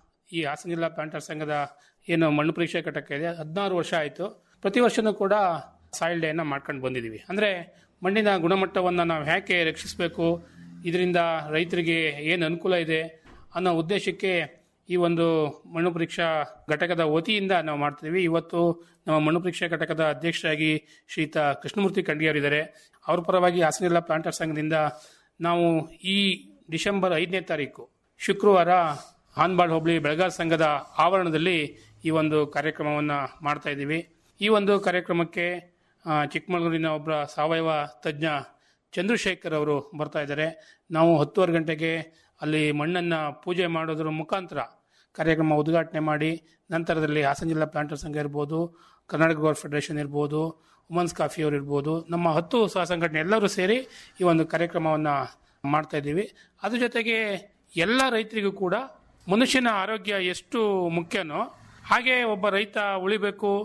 ಈ ಹಾಸನ ಜಿಲ್ಲಾ ಪ್ಲಾಂಟರ್ ಸಂಘದ ಏನು ಮಣ್ಣು ಪರೀಕ್ಷೆ ಘಟಕ ಇದೆ ಹದಿನಾರು ವರ್ಷ ಆಯಿತು ಪ್ರತಿ ವರ್ಷನೂ ಕೂಡ ಸಾಯಿಲ್ ಡೇನ ಮಾಡ್ಕೊಂಡು ಬಂದಿದ್ದೀವಿ ಅಂದರೆ ಮಣ್ಣಿನ ಗುಣಮಟ್ಟವನ್ನು ನಾವು ಯಾಕೆ ರಕ್ಷಿಸಬೇಕು ಇದರಿಂದ ರೈತರಿಗೆ ಏನು ಅನುಕೂಲ ಇದೆ ಅನ್ನೋ ಉದ್ದೇಶಕ್ಕೆ ಈ ಒಂದು ಮಣ್ಣು ಪರೀಕ್ಷಾ ಘಟಕದ ವತಿಯಿಂದ ನಾವು ಮಾಡ್ತಿದ್ದೀವಿ ಇವತ್ತು ನಮ್ಮ ಮಣ್ಣು ಪರೀಕ್ಷಾ ಘಟಕದ ಅಧ್ಯಕ್ಷರಾಗಿ ಶ್ರೀಯುತ ಕೃಷ್ಣಮೂರ್ತಿ ಖಂಡಿಯವರಿದ್ದಾರೆ ಅವ್ರ ಪರವಾಗಿ ಹಾಸನ ಜಿಲ್ಲಾ ಪ್ಲಾಂಟರ್ ಸಂಘದಿಂದ ನಾವು ಈ ಡಿಸೆಂಬರ್ ಐದನೇ ತಾರೀಕು ಶುಕ್ರವಾರ ಹಾನ್ಬಾಳ್ ಹೋಬಳಿ ಬೆಳಗಾವಿ ಸಂಘದ ಆವರಣದಲ್ಲಿ ಈ ಒಂದು ಕಾರ್ಯಕ್ರಮವನ್ನು ಮಾಡ್ತಾ ಇದ್ದೀವಿ ಈ ಒಂದು ಕಾರ್ಯಕ್ರಮಕ್ಕೆ ಆ, ಚಿಕ್ಕಮಗಳೂರಿನ ಒಬ್ಬರ ಸಾವಯವ ತಜ್ಞ ಚಂದ್ರಶೇಖರ್ ಅವರು ಬರ್ತಾ ಇದ್ದಾರೆ ನಾವು ಹತ್ತುವರೆ ಗಂಟೆಗೆ ಅಲ್ಲಿ ಮಣ್ಣನ್ನು ಪೂಜೆ ಮಾಡೋದ್ರ ಮುಖಾಂತರ ಕಾರ್ಯಕ್ರಮ ಉದ್ಘಾಟನೆ ಮಾಡಿ ನಂತರದಲ್ಲಿ ಹಾಸನ ಜಿಲ್ಲಾ ಪ್ಲಾಂಟರ್ ಸಂಘ ಇರ್ಬೋದು ಕರ್ನಾಟಕ ಗೋಲ್ಫ್ ಫೆಡರೇಷನ್ ಇರ್ಬೋದು ವುಮನ್ಸ್ ಕಾಫಿ ಅವರು ಇರ್ಬೋದು ನಮ್ಮ ಹತ್ತು ಸಹ ಸಂಘಟನೆ ಎಲ್ಲರೂ ಸೇರಿ ಈ ಒಂದು ಕಾರ್ಯಕ್ರಮವನ್ನು ಮಾಡ್ತಾ ಇದ್ದೀವಿ ಅದ್ರ ಜೊತೆಗೆ ಎಲ್ಲ ರೈತರಿಗೂ ಕೂಡ ಮನುಷ್ಯನ ಆರೋಗ್ಯ ಎಷ್ಟು ಮುಖ್ಯನೋ ಹಾಗೆ ಒಬ್ಬ ರೈತ ಉಳಿಬೇಕು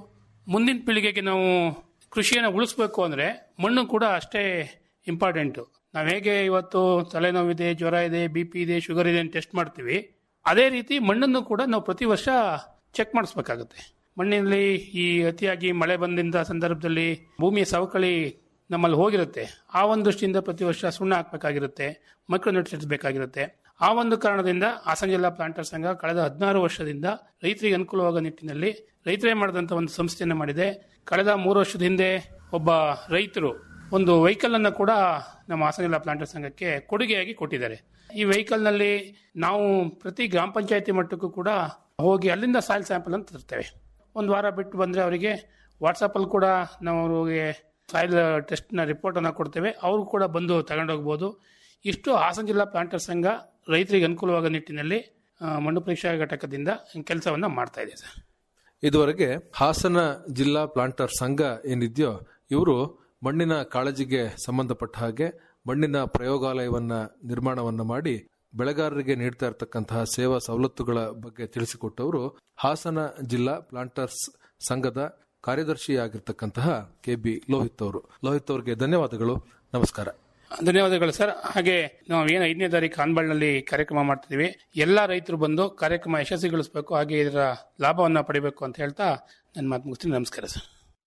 ಮುಂದಿನ ಪೀಳಿಗೆಗೆ ನಾವು ಕೃಷಿಯನ್ನು ಉಳಿಸ್ಬೇಕು ಅಂದ್ರೆ ಮಣ್ಣು ಕೂಡ ಅಷ್ಟೇ ಇಂಪಾರ್ಟೆಂಟು ನಾವು ಹೇಗೆ ಇವತ್ತು ತಲೆನೋವಿದೆ ಜ್ವರ ಇದೆ ಬಿ ಪಿ ಇದೆ ಶುಗರ್ ಇದೆ ಅಂತ ಟೆಸ್ಟ್ ಮಾಡ್ತೀವಿ ಅದೇ ರೀತಿ ಮಣ್ಣನ್ನು ಕೂಡ ನಾವು ಪ್ರತಿ ವರ್ಷ ಚೆಕ್ ಮಾಡಿಸ್ಬೇಕಾಗುತ್ತೆ ಮಣ್ಣಿನಲ್ಲಿ ಈ ಅತಿಯಾಗಿ ಮಳೆ ಬಂದಿಂದ ಸಂದರ್ಭದಲ್ಲಿ ಭೂಮಿಯ ಸವಕಳಿ ನಮ್ಮಲ್ಲಿ ಹೋಗಿರುತ್ತೆ ಆ ಒಂದು ದೃಷ್ಟಿಯಿಂದ ಪ್ರತಿ ವರ್ಷ ಸುಣ್ಣ ಹಾಕಬೇಕಾಗಿರುತ್ತೆ ಮೈಕ್ರೋ ನ್ಯೂಟ್ರಿಯೆಂಟ್ಸ್ ಬೇಕಾಗಿರುತ್ತೆ ಆ ಒಂದು ಕಾರಣದಿಂದ ಹಾಸನ ಜಿಲ್ಲಾ ಪ್ಲಾಂಟರ್ ಸಂಘ ಕಳೆದ ಹದಿನಾರು ವರ್ಷದಿಂದ ರೈತರಿಗೆ ಅನುಕೂಲವಾಗೋ ನಿಟ್ಟಿನಲ್ಲಿ ರೈತರೇ ಮಾಡಿದಂಥ ಒಂದು ಸಂಸ್ಥೆಯನ್ನು ಮಾಡಿದೆ ಕಳೆದ ಮೂರು ವರ್ಷದ ಹಿಂದೆ ಒಬ್ಬ ರೈತರು ಒಂದು ವೆಹಿಕಲ್ ಅನ್ನು ಕೂಡ ನಮ್ಮ ಹಾಸನ ಜಿಲ್ಲಾ ಪ್ಲಾಂಟರ್ ಸಂಘಕ್ಕೆ ಕೊಡುಗೆಯಾಗಿ ಕೊಟ್ಟಿದ್ದಾರೆ ಈ ವೆಹಿಕಲ್ ನಲ್ಲಿ ನಾವು ಪ್ರತಿ ಗ್ರಾಮ ಪಂಚಾಯತಿ ಮಟ್ಟಕ್ಕೂ ಕೂಡ ಹೋಗಿ ಅಲ್ಲಿಂದ ಸಾಯಿಲ್ ಸ್ಯಾಂಪಲ್ ಅಂತ ತರ್ತೇವೆ ಒಂದು ವಾರ ಬಿಟ್ಟು ಬಂದ್ರೆ ಅವರಿಗೆ ವಾಟ್ಸಪ್ ಅಲ್ಲಿ ಕೂಡ ನಾವು ಅವ್ರಿಗೆ ಸಾಯಿಲ್ ಟೆಸ್ಟ್ ನ ರಿಪೋರ್ಟ್ ಅನ್ನ ಕೊಡ್ತೇವೆ ಅವರು ಕೂಡ ಬಂದು ತಗೊಂಡೋಗ್ಬೋದು ಇಷ್ಟು ಹಾಸನ ಜಿಲ್ಲಾ ಪ್ಲಾಂಟರ್ ಸಂಘ ರೈತರಿಗೆ ಅನುಕೂಲವಾಗೋ ನಿಟ್ಟಿನಲ್ಲಿ ಆ, ಮಣ್ಣು ಪರೀಕ್ಷಾ ಘಟಕದಿಂದ ಕೆಲಸವನ್ನ ಮಾಡ್ತಾ ಇದೆ ಸರ್ ಇದುವರೆಗೆ ಹಾಸನ ಜಿಲ್ಲಾ ಪ್ಲಾಂಟರ್ ಸಂಘ ಏನಿದೆಯೋ ಇವರು ಮಣ್ಣಿನ ಕಾಳಜಿಗೆ ಸಂಬಂಧಪಟ್ಟ ಹಾಗೆ ಮಣ್ಣಿನ ಪ್ರಯೋಗಾಲಯವನ್ನ ನಿರ್ಮಾಣವನ್ನ ಮಾಡಿ ಬೆಳೆಗಾರರಿಗೆ ನೀಡ್ತಾ ಇರತಕ್ಕಂತಹ ಸೇವಾ ಸವಲತ್ತುಗಳ ಬಗ್ಗೆ ತಿಳಿಸಿಕೊಟ್ಟವರು ಹಾಸನ ಜಿಲ್ಲಾ ಪ್ಲಾಂಟರ್ಸ್ ಸಂಘದ ಕಾರ್ಯದರ್ಶಿಯಾಗಿರ್ತಕ್ಕಂತಹ ಕೆ ಬಿ ಲೋಹಿತ್ ಅವರು ಲೋಹಿತ್ ಅವರಿಗೆ ಧನ್ಯವಾದಗಳು ನಮಸ್ಕಾರ ಧನ್ಯವಾದಗಳು ಸರ್ ಹಾಗೆ ನಾವು ಏನು ಐದನೇ ತಾರೀಕು ಆನ್ಬಾಳ್ನಲ್ಲಿ ಕಾರ್ಯಕ್ರಮ ಮಾಡ್ತಿದ್ದೀವಿ ಎಲ್ಲ ರೈತರು ಬಂದು ಕಾರ್ಯಕ್ರಮ ಯಶಸ್ವಿಗೊಳಿಸಬೇಕು ಹಾಗೆ ಇದರ ಲಾಭವನ್ನ ಪಡಿಬೇಕು ಅಂತ ಹೇಳ್ತಾ ನನ್ನ ಮಾತು ಮುಗಿಸ್ತೀನಿ ನಮಸ್ಕಾರ ಸರ್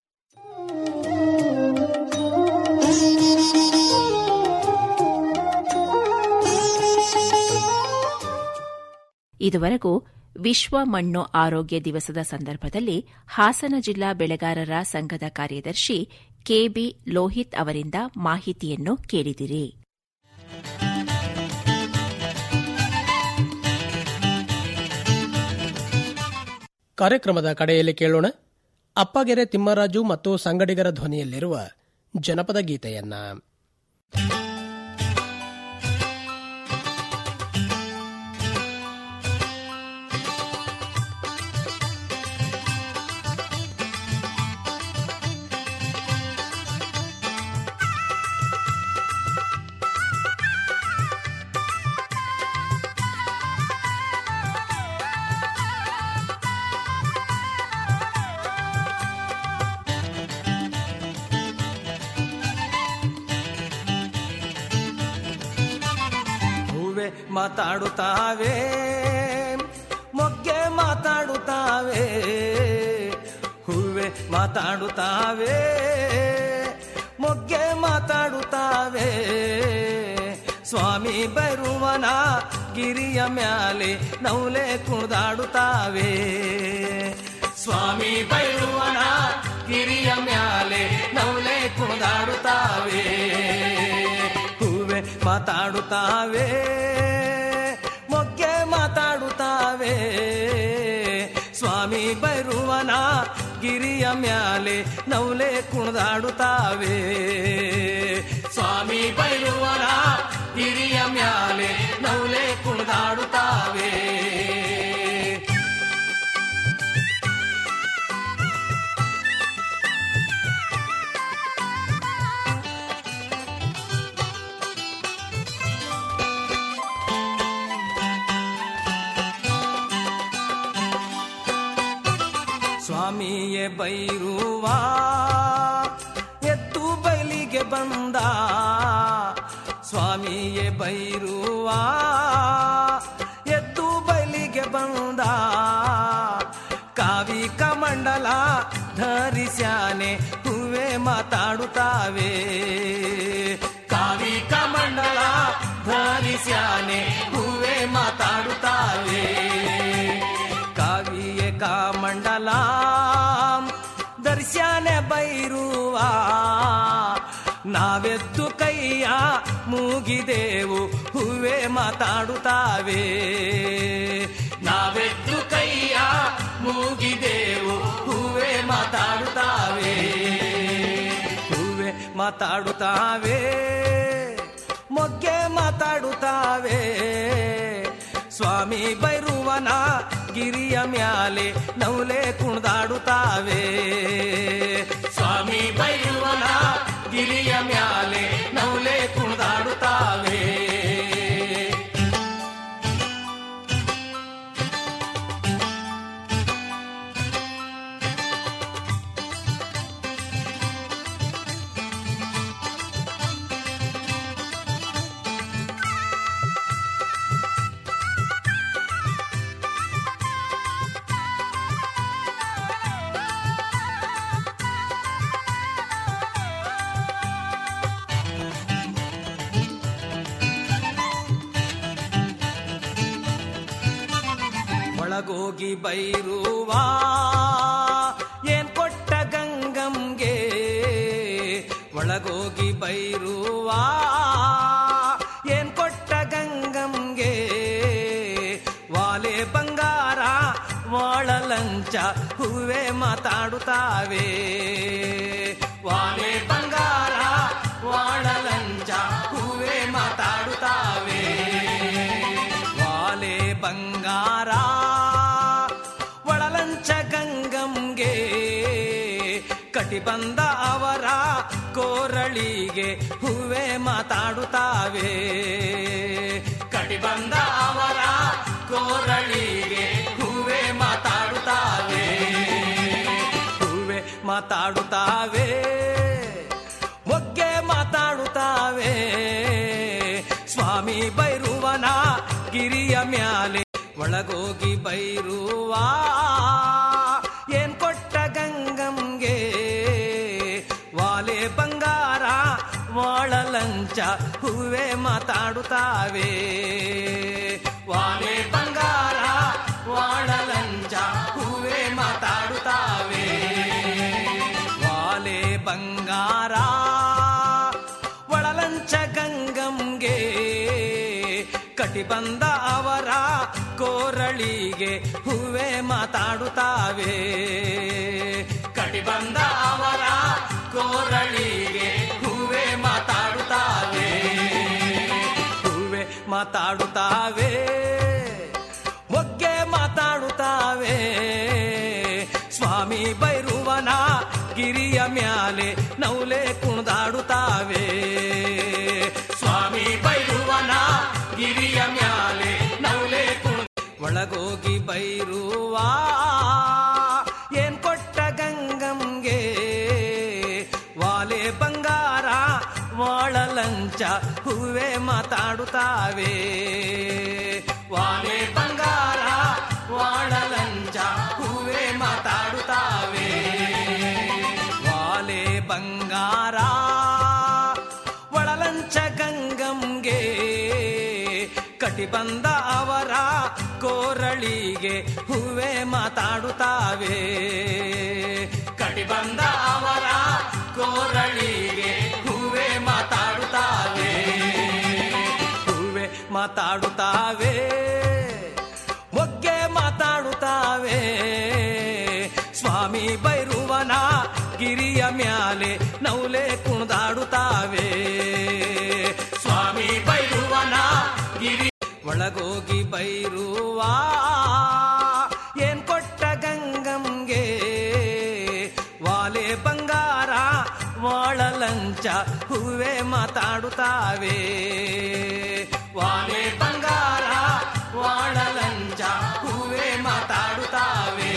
ಇದುವರೆಗೂ ವಿಶ್ವ ಮಣ್ಣು ಆರೋಗ್ಯ ದಿವಸದ ಸಂದರ್ಭದಲ್ಲಿ ಹಾಸನ ಜಿಲ್ಲಾ ಬೆಳೆಗಾರರ ಸಂಘದ ಕಾರ್ಯದರ್ಶಿ ಕೆಬಿ ಲೋಹಿತ್ ಅವರಿಂದ ಮಾಹಿತಿಯನ್ನು ಕೇಳಿದಿರಿ ಕಾರ್ಯಕ್ರಮದ ಕಡೆಯಲ್ಲಿ ಕೇಳೋಣ ಅಪ್ಪಗೆರೆ ತಿಮ್ಮರಾಜು ಮತ್ತು ಸಂಗಡಿಗರ ಧ್ವನಿಯಲ್ಲಿರುವ ಜನಪದ ಗೀತೆಯನ್ನ ಹೂವೆ ಮಾತಾಡುತ್ತಾವೆ ಮೊಗ್ಗೆ ಮಾತಾಡುತ್ತಾವೆ ಹೂವೆ ಮಾತಾಡುತ್ತಾವೆ ಮೊಗ್ಗೆ ಮಾತಾಡುತ್ತಾವೆ ಸ್ವಾಮಿ ಬರುವನ ಗಿರಿಯ ಮ್ಯಾಲೆ ನೌಲೆ ಕುಣಿದಾಡುತ್ತಾವೆ ಸ್ವಾಮಿ ಬೈರುವನ ಗಿರಿಯ ಮ್ಯಾಲೆ ನೌಲೆ ಕುಣಿದಾಡುತ್ತಾವೆ ಹೂವೆ ಮಾತಾಡುತ್ತಾವೆ ಮೊಗ್ಗೆ ಮಾತಾಡುತ್ತಾವೆ ಸ್ವಾಮಿ ಬೈರುವನ ಗಿರಿಯ ಮ್ಯಾಲೆ ನೌಲೆ ಕುಣಿದಾಡುತ್ತಾವೆ ಸ್ವಾಮಿ ಬೈರುವನ ಗಿರಿಯ ಮ್ಯಾಲೆ ನೌಲೆ ಕುಣಿದಾಡುತ್ತಾವೆ ಸ್ವಾಮಿಯೇ ಬೈರುವ ಎತ್ತು ಬೈಲಿಗೆ ಬಂದ ಸ್ವಾಮಿಯೇ ಬೈರುವ ಎತ್ತು ಬೈಲಿಗೆ ಬಂದ ಕಾವಿ ಕಮಂಡಲ ಧರಿಸ್ಯಾನೆ ಹೂವೆ ಮಾತಾಡುತ್ತಾವೆ ಕಾವಿ ಕಮಂಡಲ ಧರಿಸ್ಯಾನೆ ಹೂವೆ ಮಾತಾಡುತ್ತಾವೆ ಕಾವಿಯ ಕಾಮಂಡಲ ದರ್ಶನ ಬೈರುವ ನಾವೆದ್ದು ಕೈಯ ಮೂಗಿದೆವು ಹೂವೆ ಮಾತಾಡುತ್ತಾವೆ ನಾವೆದ್ದು ಕೈಯ ಮೂಗಿದೆವು ಹೂವೆ ಮಾತಾಡುತ್ತಾವೆ ಹೂವೆ ಮಾತಾಡುತ್ತಾವೆ ಮೊಗ್ಗೆ ಮಾತಾಡುತ್ತಾವೆ ಸ್ವಾಮಿ ಬೈರುವನ ಗಿರಿಯ ಮ್ಯಾಲೆ ನೌಲೆ ಕುಣಿದಾಡುತ್ತಾವೆ ಸ್ವಾಮಿ ಬೈರುವನ ಗಿರಿಯ ಮ್ಯಾಲೆ ನೌಲೆ ಕುಣಿದಾಡುತ್ತಾವೆ ಒಳಗೋಗಿ ಬೈರುವ ಏನ್ ಕೊಟ್ಟ ಗಂಗಂಗೆ ಒಳಗೋಗಿ ಬೈರುವ ಏನ್ ಕೊಟ್ಟ ಗಂಗಂಗೆ ವಾಲೆ ಬಂಗಾರ ವಾಳಲಂಚ ಹೂವೆ ಮಾತಾಡುತ್ತಾವೆ ವಾಲೆ ಬಂಗಾರ ವಾಳಲಂಚ ಹೂವೆ ಮಾತಾಡುತ್ತಾವೆ ವಾಲೆ ಬಂಗಾರ ಒಳಲಂಚ ಗಂಗಂಗೆ ಕಟಿ ಬಂದ ಅವರ ಕೋರಳಿಗೆ ಹೂವೆ ಮಾತಾಡುತ್ತಾವೆ ಕಟಿ ಬಂದ ಅವರ ಕೋರಳಿಗೆ ಹೂವೆ ಮಾತಾಡುತ್ತಾವೆ ಹೂವೆ ಮಾತಾಡುತ್ತಾವೆ ಮೊಗ್ಗೆ ಮಾತಾಡುತ್ತಾವೆ ಸ್ವಾಮಿ ಬೈರುವನ ಗಿರಿಯ ಮ್ಯಾಲೆ ಒಳಗೋಗಿ ಬೈರುವ ಏನ್ ಕೊಟ್ಟ ಗಂಗಂಗೆ ವಾಲೆ ಬಂಗಾರ ವಾಳಲಂಚ ಹೂವೆ ಮಾತಾಡುತ್ತಾವೆ ವಾಲೆ ಬಂಗಾರ ವಾಳಲಂಚ ಹೂವೆ ಮಾತಾಡುತ್ತಾವೆ ವಾಲೆ ಬಂಗಾರ ಒಳಲಂಚ ಗಂಗಂಗೆ ಕಟಿ ಬಂದ ಅವರ ಕೋರಳಿಗೆ ಹೂವೆ ಮಾತಾಡುತ್ತಾವೆ ಕಟಿ ಬಂದ ಅವರ ಕೋರಳಿಗೆ ಹೂವೆ ಮಾತಾಡುತ್ತಾವೆ ಹೂವೆ ಮಾತಾಡುತ್ತಾವೆ ಮೊಗ್ಗೆ ಮಾತಾಡುತ್ತಾವೆ ಸ್ವಾಮಿ ಬೈರುವನ ಗಿರಿಯ ಮ್ಯಾಲೆ ನೌಲೆ ಕುಣಿದಾಡುತ್ತಾವೆ ಸ್ವಾಮಿ ಬೈರುವನ ಗಿರಿಯ ಮ್ಯಾಲೆ ನೌಲೆ ಕುಣ ಒಳಗೋಗಿ ಬೈರುವ ಏನ್ ಕೊಟ್ಟ ಗಂಗಂಗೆ ವಾಲೆ ಬಂಗಾರ ವಾಳಲಂಚ ಹೂವೆ ಮಾತಾಡುತ್ತಾವೆ ವಾಲೆ ಬಂಗಾರ ವಾಳಲಂಚ ಹೂವೆ ಮಾತಾಡುತ್ತಾವೆ ವಾಲೆ ಬಂಗಾರ ಒಳಲಂಚ ಗಂಗಂಗೆ ಕಟಿ ಬಂದ ಅವರ ಕೋರಳಿಗೆ ಹೂವೆ ಮಾತಾಡುತ್ತಾವೆ ಕಟಿ ಬಂದ ಅವರ ಕೋರಳಿಗೆ ಹೂವೆ ಮಾತಾಡುತ್ತಾವೆ ಹೂವೆ ಮಾತಾಡುತ್ತಾವೆ ಮೊಗ್ಗೆ ಮಾತಾಡುತ್ತಾವೆ ಸ್ವಾಮಿ ಬೈರುವನ ಗಿರಿಯ ಮ್ಯಾಲೆ ನೌಲೆ ಕುಣಿದಾಡುತ್ತಾವೆ ಸ್ವಾಮಿ ಬೈರುವನ ಗಿರಿ ಒಳಗೋಗಿ ಬೈರುವ ಏನ್ ಕೊಟ್ಟ ಗಂಗಂಗೆ ವಾಲೆ ಬಂಗಾರ ವಾಳಲಂಚ ಹೂವೆ ಮಾತಾಡುತ್ತಾವೆ ವಾಲೆ ಬಂಗಾರ ವಾಳಲಂಚ ಹೂವೆ ಮಾತಾಡುತ್ತಾವೆ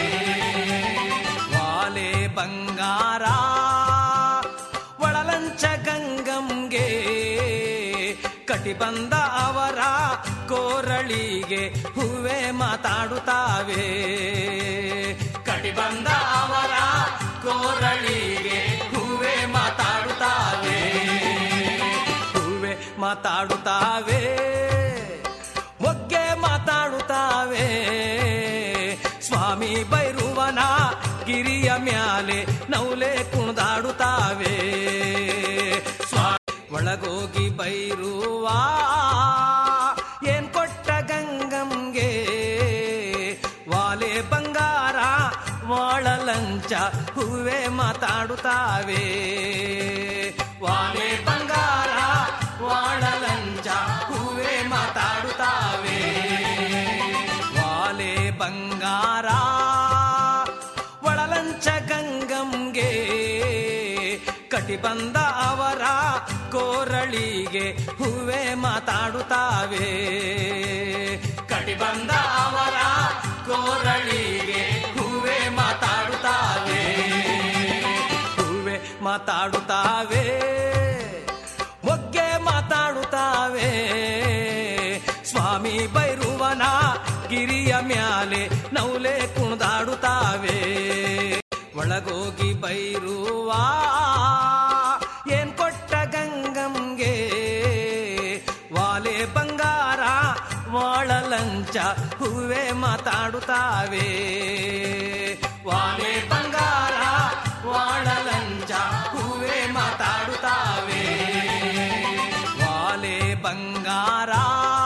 ವಾಲೆ ಬಂಗಾರ ಒಳಲಂಚ ಗಂಗಂಗೆ ಕಟಿ ಬಂದ ಅವರ ಕೋರಳಿಗೆ ಹೂವೆ ಮಾತಾಡುತ್ತಾವೆ ಕಟಿ ಬಂದ ಅವರ ಕೋರಳಿಗೆ ಹೂವೆ ಮಾತಾಡುತ್ತಾವೆ ಹೂವೆ ಮಾತಾಡುತ್ತಾವೆ ಮೊಗ್ಗೆ ಮಾತಾಡುತ್ತಾವೆ ಸ್ವಾಮಿ ಬೈರುವನ ಗಿರಿಯ ಮ್ಯಾಲೆ ನೌಲೆ ಕುಣಿದಾಡುತ್ತಾವೆ ಸ್ವಾಮಿ ಒಳಗೋಗಿ ಬೈರುವ ಏನ್ ಕೊಟ್ಟ ಗಂಗಂಗೆ ವಾಲೆ ಬಂಗಾರ ವಾಳಲಂಚ ಹೂವೆ ಮಾತಾಡುತ್ತಾವೆ ವಾಲೆ ಬಂಗಾರ ವಾಳಲಂಚ ಹೂವೆ ಮಾತಾಡುತ್ತಾವೆ ವಾಲೆ ಬಂಗಾರ ಒಳಲಂಚ ಗಂಗಂಗೆ ಕಟಿ ಬಂದ ಅವರ ಕೋರಳಿಗೆ ಹೂವೆ ಮಾತಾಡುತ್ತಾವೆ ಕಟಿ ಬಂದ ಅವರ ಕೋರಳಿಗೆ ಹೂವೆ ಮಾತಾಡುತ್ತಾವೆ ಹೂವೆ ಮಾತಾಡುತ್ತಾವೆ ಮೊಗ್ಗೆ ಮಾತಾಡುತ್ತಾವೆ ಸ್ವಾಮಿ ಬೈರುವನ ಗಿರಿಯ ಮ್ಯಾಲೆ ನೌಲೆ ಕುಣಿದಾಡುತ್ತಾವೆ ಒಳಗೋಗಿ ಬೈರುವ ಏನ್ ಕೊಟ್ಟ ಗಂಗಂಗೆ ವಾಲೆ ಬಂಗಾರ ವಾಳಲಂಚ ಹೂವೆ ಮಾತಾಡುತ್ತ ಮಾತಾಡುತ್ತಾವೆ ವಾಲೆ ಬಂಗಾರ ವಾಳಲಂಚ ಹೂವೆ ಮಾತಾಡುತ್ತಾವೆ ವಾಲೆ ಬಂಗಾರ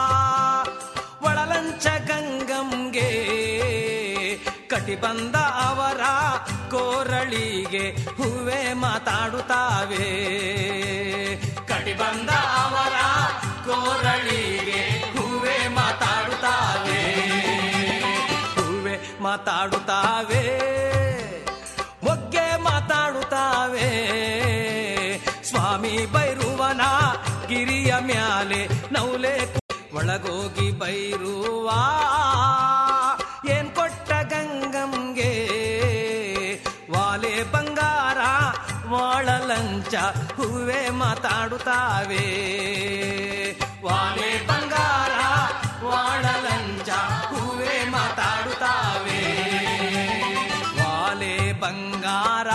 ಒಳಲಂಚ ಗಂಗಂಗೆ ಕಟಿ ಬಂದ ಅವರ ಕೋರಳಿಗೆ ಹೂವೆ ಮಾತಾಡುತ್ತಾವೆ ಕಟಿ ಬಂದ ಅವರ ಕೋರಳಿಗೆ ಹೂವೆ ಮಾತಾಡುತ್ತಾವೆ ಹೂವೆ ಮಾತಾಡುತ್ತಾವೆ ಮೊಗ್ಗೆ ಮಾತಾಡುತ್ತಾವೆ ಸ್ವಾಮಿ ಬೈರುವನ ಗಿರಿಯ ಮ್ಯಾಲೆ ನೌಲೆ ಕು- ಒಳಗೋಗಿ ಬೈರುವ ಏನ್ ಕೊಟ್ಟ ಗಂಗಂಗೆ ವಾಲೆ ಬಂಗಾರ ವಾಳಲಂಚ ಹೂವೆ ಮಾತಾಡುತ್ತಾವೆ ವಾಲೆ ಬಂಗಾರ ವಾಳಲಂಚ ಹೂವೆ ಮಾತಾಡುತ್ತಾವೆ ವಾಲೆ ಬಂಗಾರ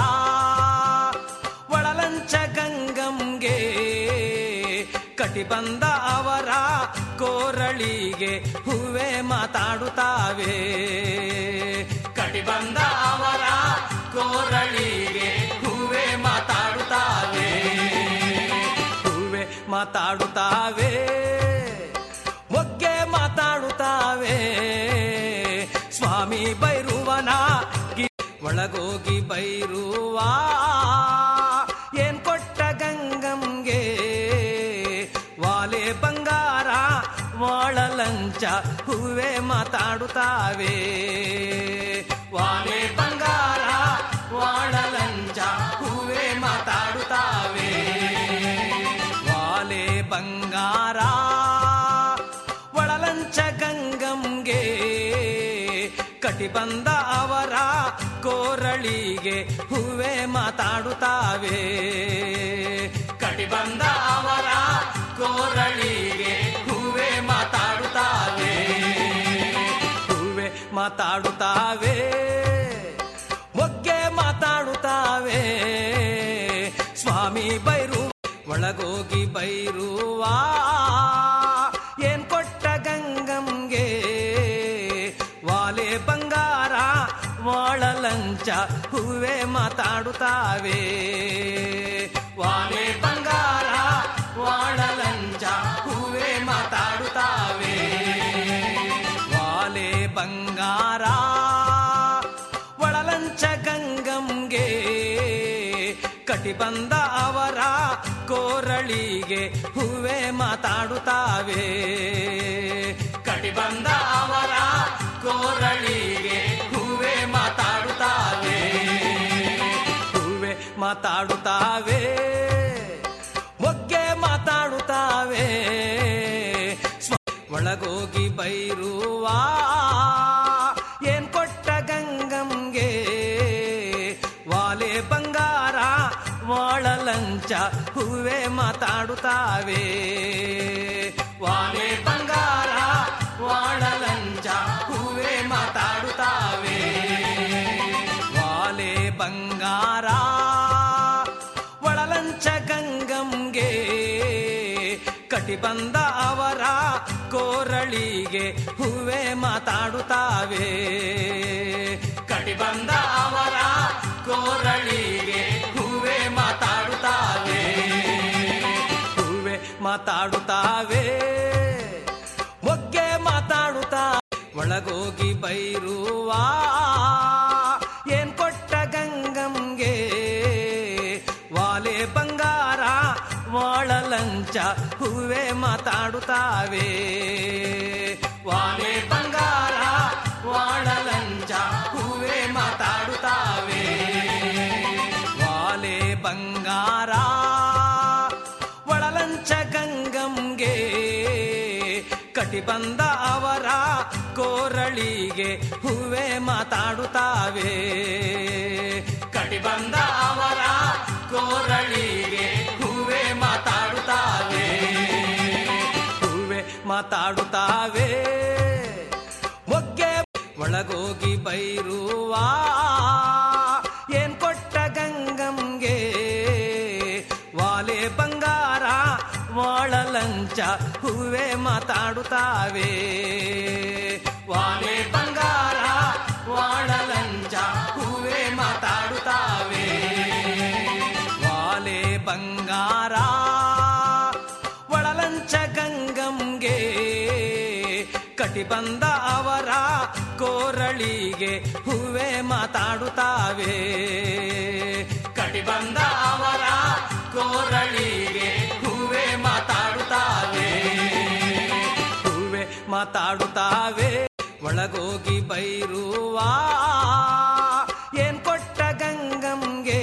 ಒಳಲಂಚ ಗಂಗಂಗೆ ಕಟಿ ಬಂದ ಅವರ ಕೋರಳಿಗೆ ಹೂವೆ ಮಾತಾಡುತ್ತಾವೆ ಕಟಿ ಬಂದ ಅವರ ಕೋರಳಿಗೆ ಹೂವೆ ಮಾತಾಡುತ್ತಾವೆ ಹೂವೆ ಮಾತಾಡುತ್ತಾವೆ ಮೊಗ್ಗೆ ಮಾತಾಡುತ್ತಾವೆ ಸ್ವಾಮಿ ಬೈರುವನ ಗಿ- ಒಳಗೋಗಿ ಬೈರುವ ಏನ್ ಕೊಟ್ಟ ಗಂಗಂಗೆ ವಾಲೆ ಬಂಗಾರ ವಾಳಲಂಚ ಹೂವೆ ಮಾತಾಡುತ್ತಾವೆ ವಾಲೆ ಬಂಗಾರ ವಾಳಲಂಚ ಹೂವೆ ಮಾತಾಡುತ್ತಾವೆ ವಾಲೆ ಬಂಗಾರ ಒಳಲಂಚ ಗಂಗಂಗೆ ಕಟಿ ಬಂದ ಅವರ ಕೋರಳಿಗೆ ಹೂವೆ ಮಾತಾಡುತ್ತಾವೆ ಕಟಿ ಬಂದ ಅವರ ಕೋರಳಿಗೆ ಹೂವೆ ಮಾತಾಡುತ್ತಾವೆ ಹೂವೆ ಮಾತಾಡುತ್ತಾವೆ ಮೊಗ್ಗೆ ಮಾತಾಡುತ್ತಾವೆ ಸ್ವಾಮಿ ಬೈರು ಒಳಗೋಗಿ ಬೈರುವ ಏನ್ ಕೊಟ್ಟ ಗಂಗಂಗೆ ವಾಲೆ ಬಂಗಾರ ವಾಳಲಂಚ ಹೂವೆ ಮಾತಾಡುತ್ತಾವೆ ವಾಲೆ ಬಂಗಾರ ವಾಳಲಂಚ ಹೂವೆ ಮಾತಾಡುತ್ತಾವೆ ವಾಲೆ ಬಂಗಾರ ಒಳಲಂಚ ಗಂಗಂಗೆ ಕಟಿ ಬಂದ ಅವರ ಕೋರಳಿಗೆ ಹೂವೆ ಮಾತಾಡುತ್ತಾವೆ ಕಟಿ ಬಂದ ಅವರ ಕೋರಳಿಗೆ ಹೂವೆ ಮಾತಾಡುತ್ತಾವೆ ಹೂವೆ ಮಾತಾಡುತ್ತಾವೆ ಮೊಗ್ಗೆ ಮಾತಾಡುತ್ತಾವೆ ಸ್ವ- ಒಳಗೋಗಿ ಬೈರುವ ಏನ್ ಕೊಟ್ಟ ಗಂಗಂಗೆ ವಾಲೆ ಬಂಗಾರ ವಾಳಲಂಚ ಹೂವೆ ಮಾತಾಡುತ್ತಾವೆ ವಾಲೆ ಬಂಗಾರ ವಾಳಲಂಚ ಹೂವೆ ಮಾತಾಡುತ್ತಾವೆ ವಾಲೆ ಬಂಗಾರ ಒಳಲಂಚ ಗಂಗಂಗೆ ಕಟಿ ಬಂದ ಅವರ ಕೋರಳಿಗೆ ಹೂವೆ ಮಾತಾಡುತ್ತಾವೆ ಕಟಿ ಬಂದ ಅವರ ಕೋರಳಿಗೆ ಹೂವೆ ಮಾತಾಡುತ್ತಾವೆ ಹೂವೆ ಮಾತಾಡುತ್ತಾವೆ ಮೊಗ್ಗೆ ಮಾತಾಡುತ್ತಾ ಒಳಗೋಗಿ ಬೈರುವ ಏನ್ ಕೊಟ್ಟ ಗಂಗಂಗೆ ವಾಲೆ ಬಂಗಾರ ವಾಳಲಂಚ ಹೂವೆ ಮಾತಾಡುತ್ತಾವೆ ವಾಲೆ ಬಂಗಾರ ವಾಳಲಂಚ ಹೂವೆ ಮಾತಾಡುತ್ತಾವೆ ವಾಲೆ ಬಂಗಾರ ಒಳಲಂಚ ಗಂಗಂಗೆ ಕಟಿ ಬಂದ ಅವರ ಕೋರಳಿಗೆ ಹೂವೆ ಮಾತಾಡುತ್ತಾವೆ ಕಟಿ ಬಂದ ಅವರ ಕೋರಳಿಗೆ ಹೂವೆ ಮಾತಾಡುತ್ತಾವೆ ಹೂವೆ ಮಾತಾಡುತ್ತಾವೆ ಮೊಗ್ಗೆ ಒಳಗೋಗಿ ಬೈರುವ ಏನ್ ಕೊಟ್ಟ ಗಂಗಂಗೆ ವಾಲೆ ಬಂಗಾರ ವಾಳಲಂಚ ಹೂವೆ ಮಾತಾಡುತ್ತಾವೆ ವಾಲೆ ಬಂಗಾರ ಕಟಿಬಂದ ಅವರ ಕೋರಳಿಗೆ ಹೂವೆ ಮಾತಾಡುತ್ತಾವೆ ಕಟಿಬಂದ ಅವರ ಕೋರಳಿಗೆ ಹೂವೆ ಮಾತಾಡುತ್ತಾವೆ ಹೂವೆ ಮಾತಾಡುತ್ತಾವೆ ಒಳಗೋಗಿ ಬೈರುವ ಏನ್ ಕೊಟ್ಟ ಗಂಗಂಗೆ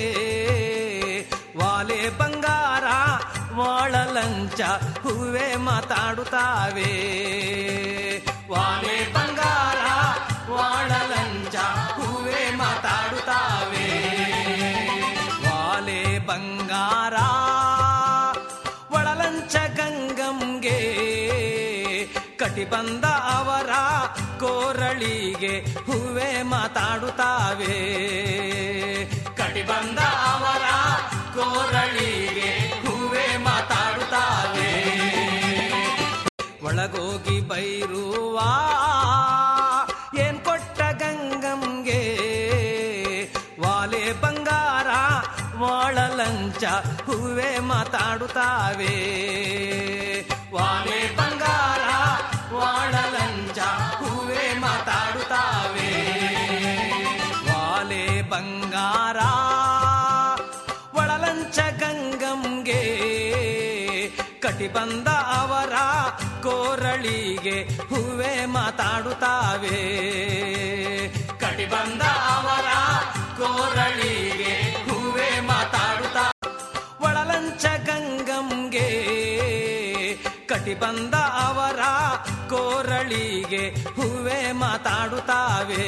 ವಾಲೆ ಬಂಗಾರ ವಾಳಲಂಚ ಹೂವೆ ಮಾತಾಡುತ್ತಾವೆ ವಾಲೆ ಬಂಗಾರ ವಾಳಲಂಚ ಹೂವೆ ಮಾತಾಡುತ್ತಾವೆ ವಾಲೆ ಬಂಗಾರ ಒಳಲಂಚ ಗಂಗಂಗೆ ಕಟಿಬಂದ ಅವರ ಕೋರಳಿಗೆ ಹೂವೆ ಮಾತಾಡುತ್ತಾವೆ ಕಟಿಬಂದ ಅವರ ಕೋರಳಿಗೆ ಹೂವೆ ಮಾತಾಡುತ್ತಾವೆ ಒಳಗೋಗಿ ಬೈರುವ ಏನ್ ಕೊಟ್ಟ ಗಂಗಂಗೆ ವಾಲೆ ಬಂಗಾರ ವಾಳಲಂಚ ಹೂವೆ ಮಾತಾಡುತ್ತಾವೆ ವಾಲೆ ಬಂಗಾರ ವಾಳಲಂಚ ಹೂವೆ ಮಾತಾಡುತ್ತಾವೆ ವಾಲೆ ಬಂಗಾರ ಒಳಲಂಚ ಗಂಗಂಗೆ ಕಟಿಬಂದ ಅವರ ಕೋರಳಿಗೆ ಹೂವೆ ಮಾತಾಡುತ್ತಾವೆ ಕಟಿಬಂದ ಅವರ ಕೋರಳಿಗೆ ಹೂವೆ ಮಾತಾಡುತ್ತಾ ಒಳಲಂಚ ಗಂಗಂಗೆ ಕಟಿಬಂದ ಅವರ ಕೋರಳಿಗೆ ಹೂವೆ ಮಾತಾಡುತ್ತಾವೆ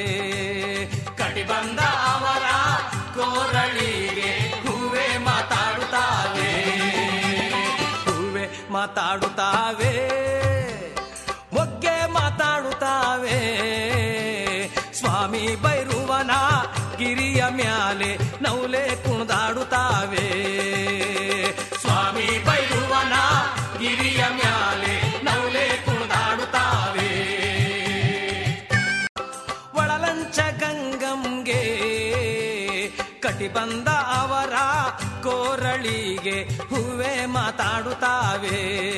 ಕಟಿಬಂದ ಅವರ ಕೋರಳಿಗೆ ಹೂವೆ ಮಾತಾಡುತ್ತಾವೆ ಹೂವೆ ಮಾತಾಡುತ್ತಾವೆ ಮೊಗ್ಗೆ ಮಾತಾಡುತ್ತಾವೆ ಸ್ವಾಮಿ ಬೈರುವನ ಗಿರಿಯ ಮ್ಯಾಲೆ ನೌಲೆ ಕುಣಿದಾಡುತ್ತಾವೆ ಸ್ವಾಮಿ ಬೈರುವನ ಗಿರಿಯ ಮ್ಯಾಲೆ ನೌಲೆ ಕುಣಿದಾಡುತ್ತಾವೆ ಒಳಲಂಚ ಗಂಗಂಗೆ ಕಟಿಬಂದ ಅವರ ಕೋರಳಿಗೆ ಹೂವೆ ಮಾತಾಡುತ್ತಾವೆ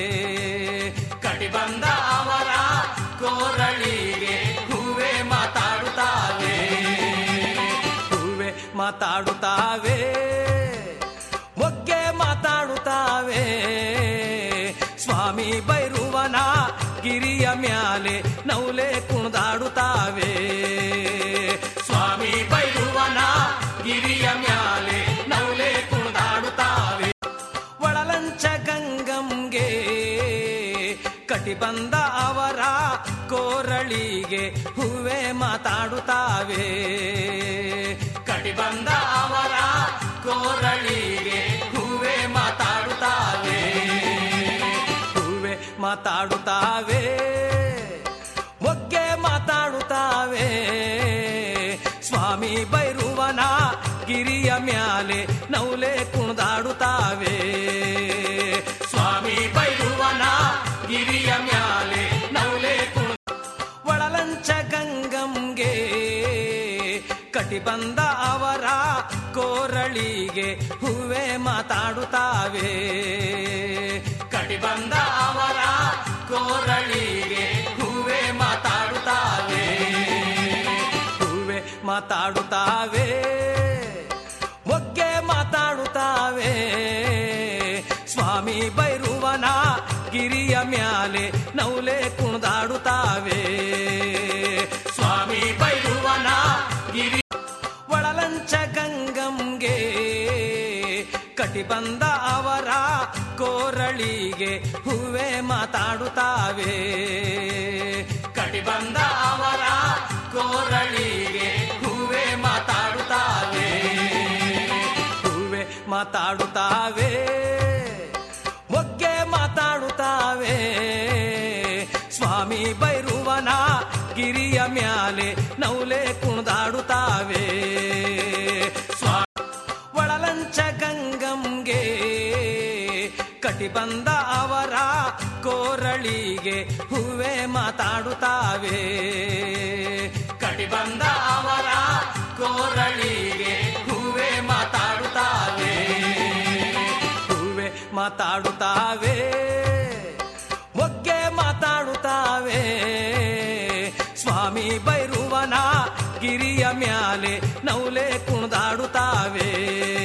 ಕಟಿಬಂದ ಅವರ ಕೋರಳಿಗೆ ಹೂವೆ ಮಾತಾಡುತ್ತಾವೆ ಹೂವೆ ಮಾತಾಡುತ್ತಾವೆ ಮೊಗ್ಗೆ ಮಾತಾಡುತ್ತಾವೆ ಸ್ವಾಮಿ ಬೈರುವನ ಗಿರಿಯ ಮ್ಯಾಲೆ ನೌಲೆ ಕುಣಿದಾಡುತ್ತಾವೆ ಸ್ವಾಮಿ ಬೈರುವನ ಗಿರಿಯ ಮ್ಯಾಲೆ ನೌಲೆ ಕುಣಿದಾಡುತ್ತಾವೆ ಒಳಲಂಚ ಗಂಗಂಗೆ ಕಟಿಬಂದ ಅವರ ಕೋರಳಿಗೆ ಹೂವೆ ಮಾತಾಡುತ್ತಾವೆ ಕಟಿಬಂದ ಅವರ ಕೋರಳಿಗೆ ಹೂವೆ ಮಾತಾಡುತ್ತಾವೆ ಹೂವೆ ಮಾತಾಡುತ್ತಾವೆ ಮೊಗ್ಗೆ ಮಾತಾಡುತ್ತಾವೆ ಸ್ವಾಮಿ ಬೈರುವನ ಗಿರಿಯ ಮ್ಯಾಲೆ ನೌಲೆ ಕುಣಿದಾಡುತ್ತಾವೆ ಸ್ವಾಮಿ ಬೈರುವನ ಗಿರಿಯ ಮ್ಯಾಲೆ ನೌಲೆ ಕುಣ ಒಳಲಂಚ ಗಂಗಂಗೆ ಕಟಿಬಂದ ಅವರ ಕೋರಳಿಗೆ ಹೂವೆ ಮಾತಾಡುತ್ತಾವೆ ಕಟಿಬಂದ ಅವರ ಕೋರಳಿಗೆ ಹೂವೆ ಮಾತಾಡುತ್ತಾವೆ ಹೂವೆ ಮಾತಾಡುತ್ತಾವೆ ಮೊಗ್ಗೆ ಮಾತಾಡುತ್ತಾವೆ ಸ್ವಾಮಿ ಬೈರುವನ ಗಿರಿಯ ಮ್ಯಾಲೆ ನೌಲೆ ಕುಣಿದಾಡುತ್ತಾವೆ ಸ್ವಾಮಿ ಬೈರುವನ ಗಿರಿ ಒಳಲಂಚ ಗಂಗಂಗೆ ಕಟಿಬಂದ ಅವರ ಕೋರಳಿಗೆ ಹೂವೆ ಮಾತಾಡುತ್ತಾವೆ ಕಟಿಬಂದ ಅವರ ಕೋರಳಿಗೆ ಹೂವೆ ಮಾತಾಡುತ್ತಾವೆ ಹೂವೆ ಮಾತಾಡುತ್ತಾವೆ ಮೊಗ್ಗೆ ಮಾತಾಡುತ್ತಾವೆ ಸ್ವಾಮಿ ಬೈರುವನ ಗಿರಿಯ ಮ್ಯಾಲೆ ನೌಲೆ ಕುಣಿದಾಡುತ್ತಾವೆ ಸ್ವಾ ಒಳಲಂಚ ಗಂಗಂಗೆ ಕಟಿಬಂದ ಅವರ ಕೋರಳಿಗೆ ಹೂವೆ ಮಾತಾಡುತ್ತಾವೆ ಕಟಿಬಂದ ಅವರ ಕೋರಳಿಗೆ ಹೂವೆ ಮಾತಾಡುತ್ತಾವೆ ಹೂವೆ ಮಾತಾಡುತ್ತಾವೆ ಮೊಗ್ಗೆ ಮಾತಾಡುತ್ತಾವೆ ಸ್ವಾಮಿ ಬೈರುವನ ಗಿರಿಯ ಮ್ಯಾಲೆ ನೌಲೆ ಕುಣಿದಾಡುತ್ತಾವೆ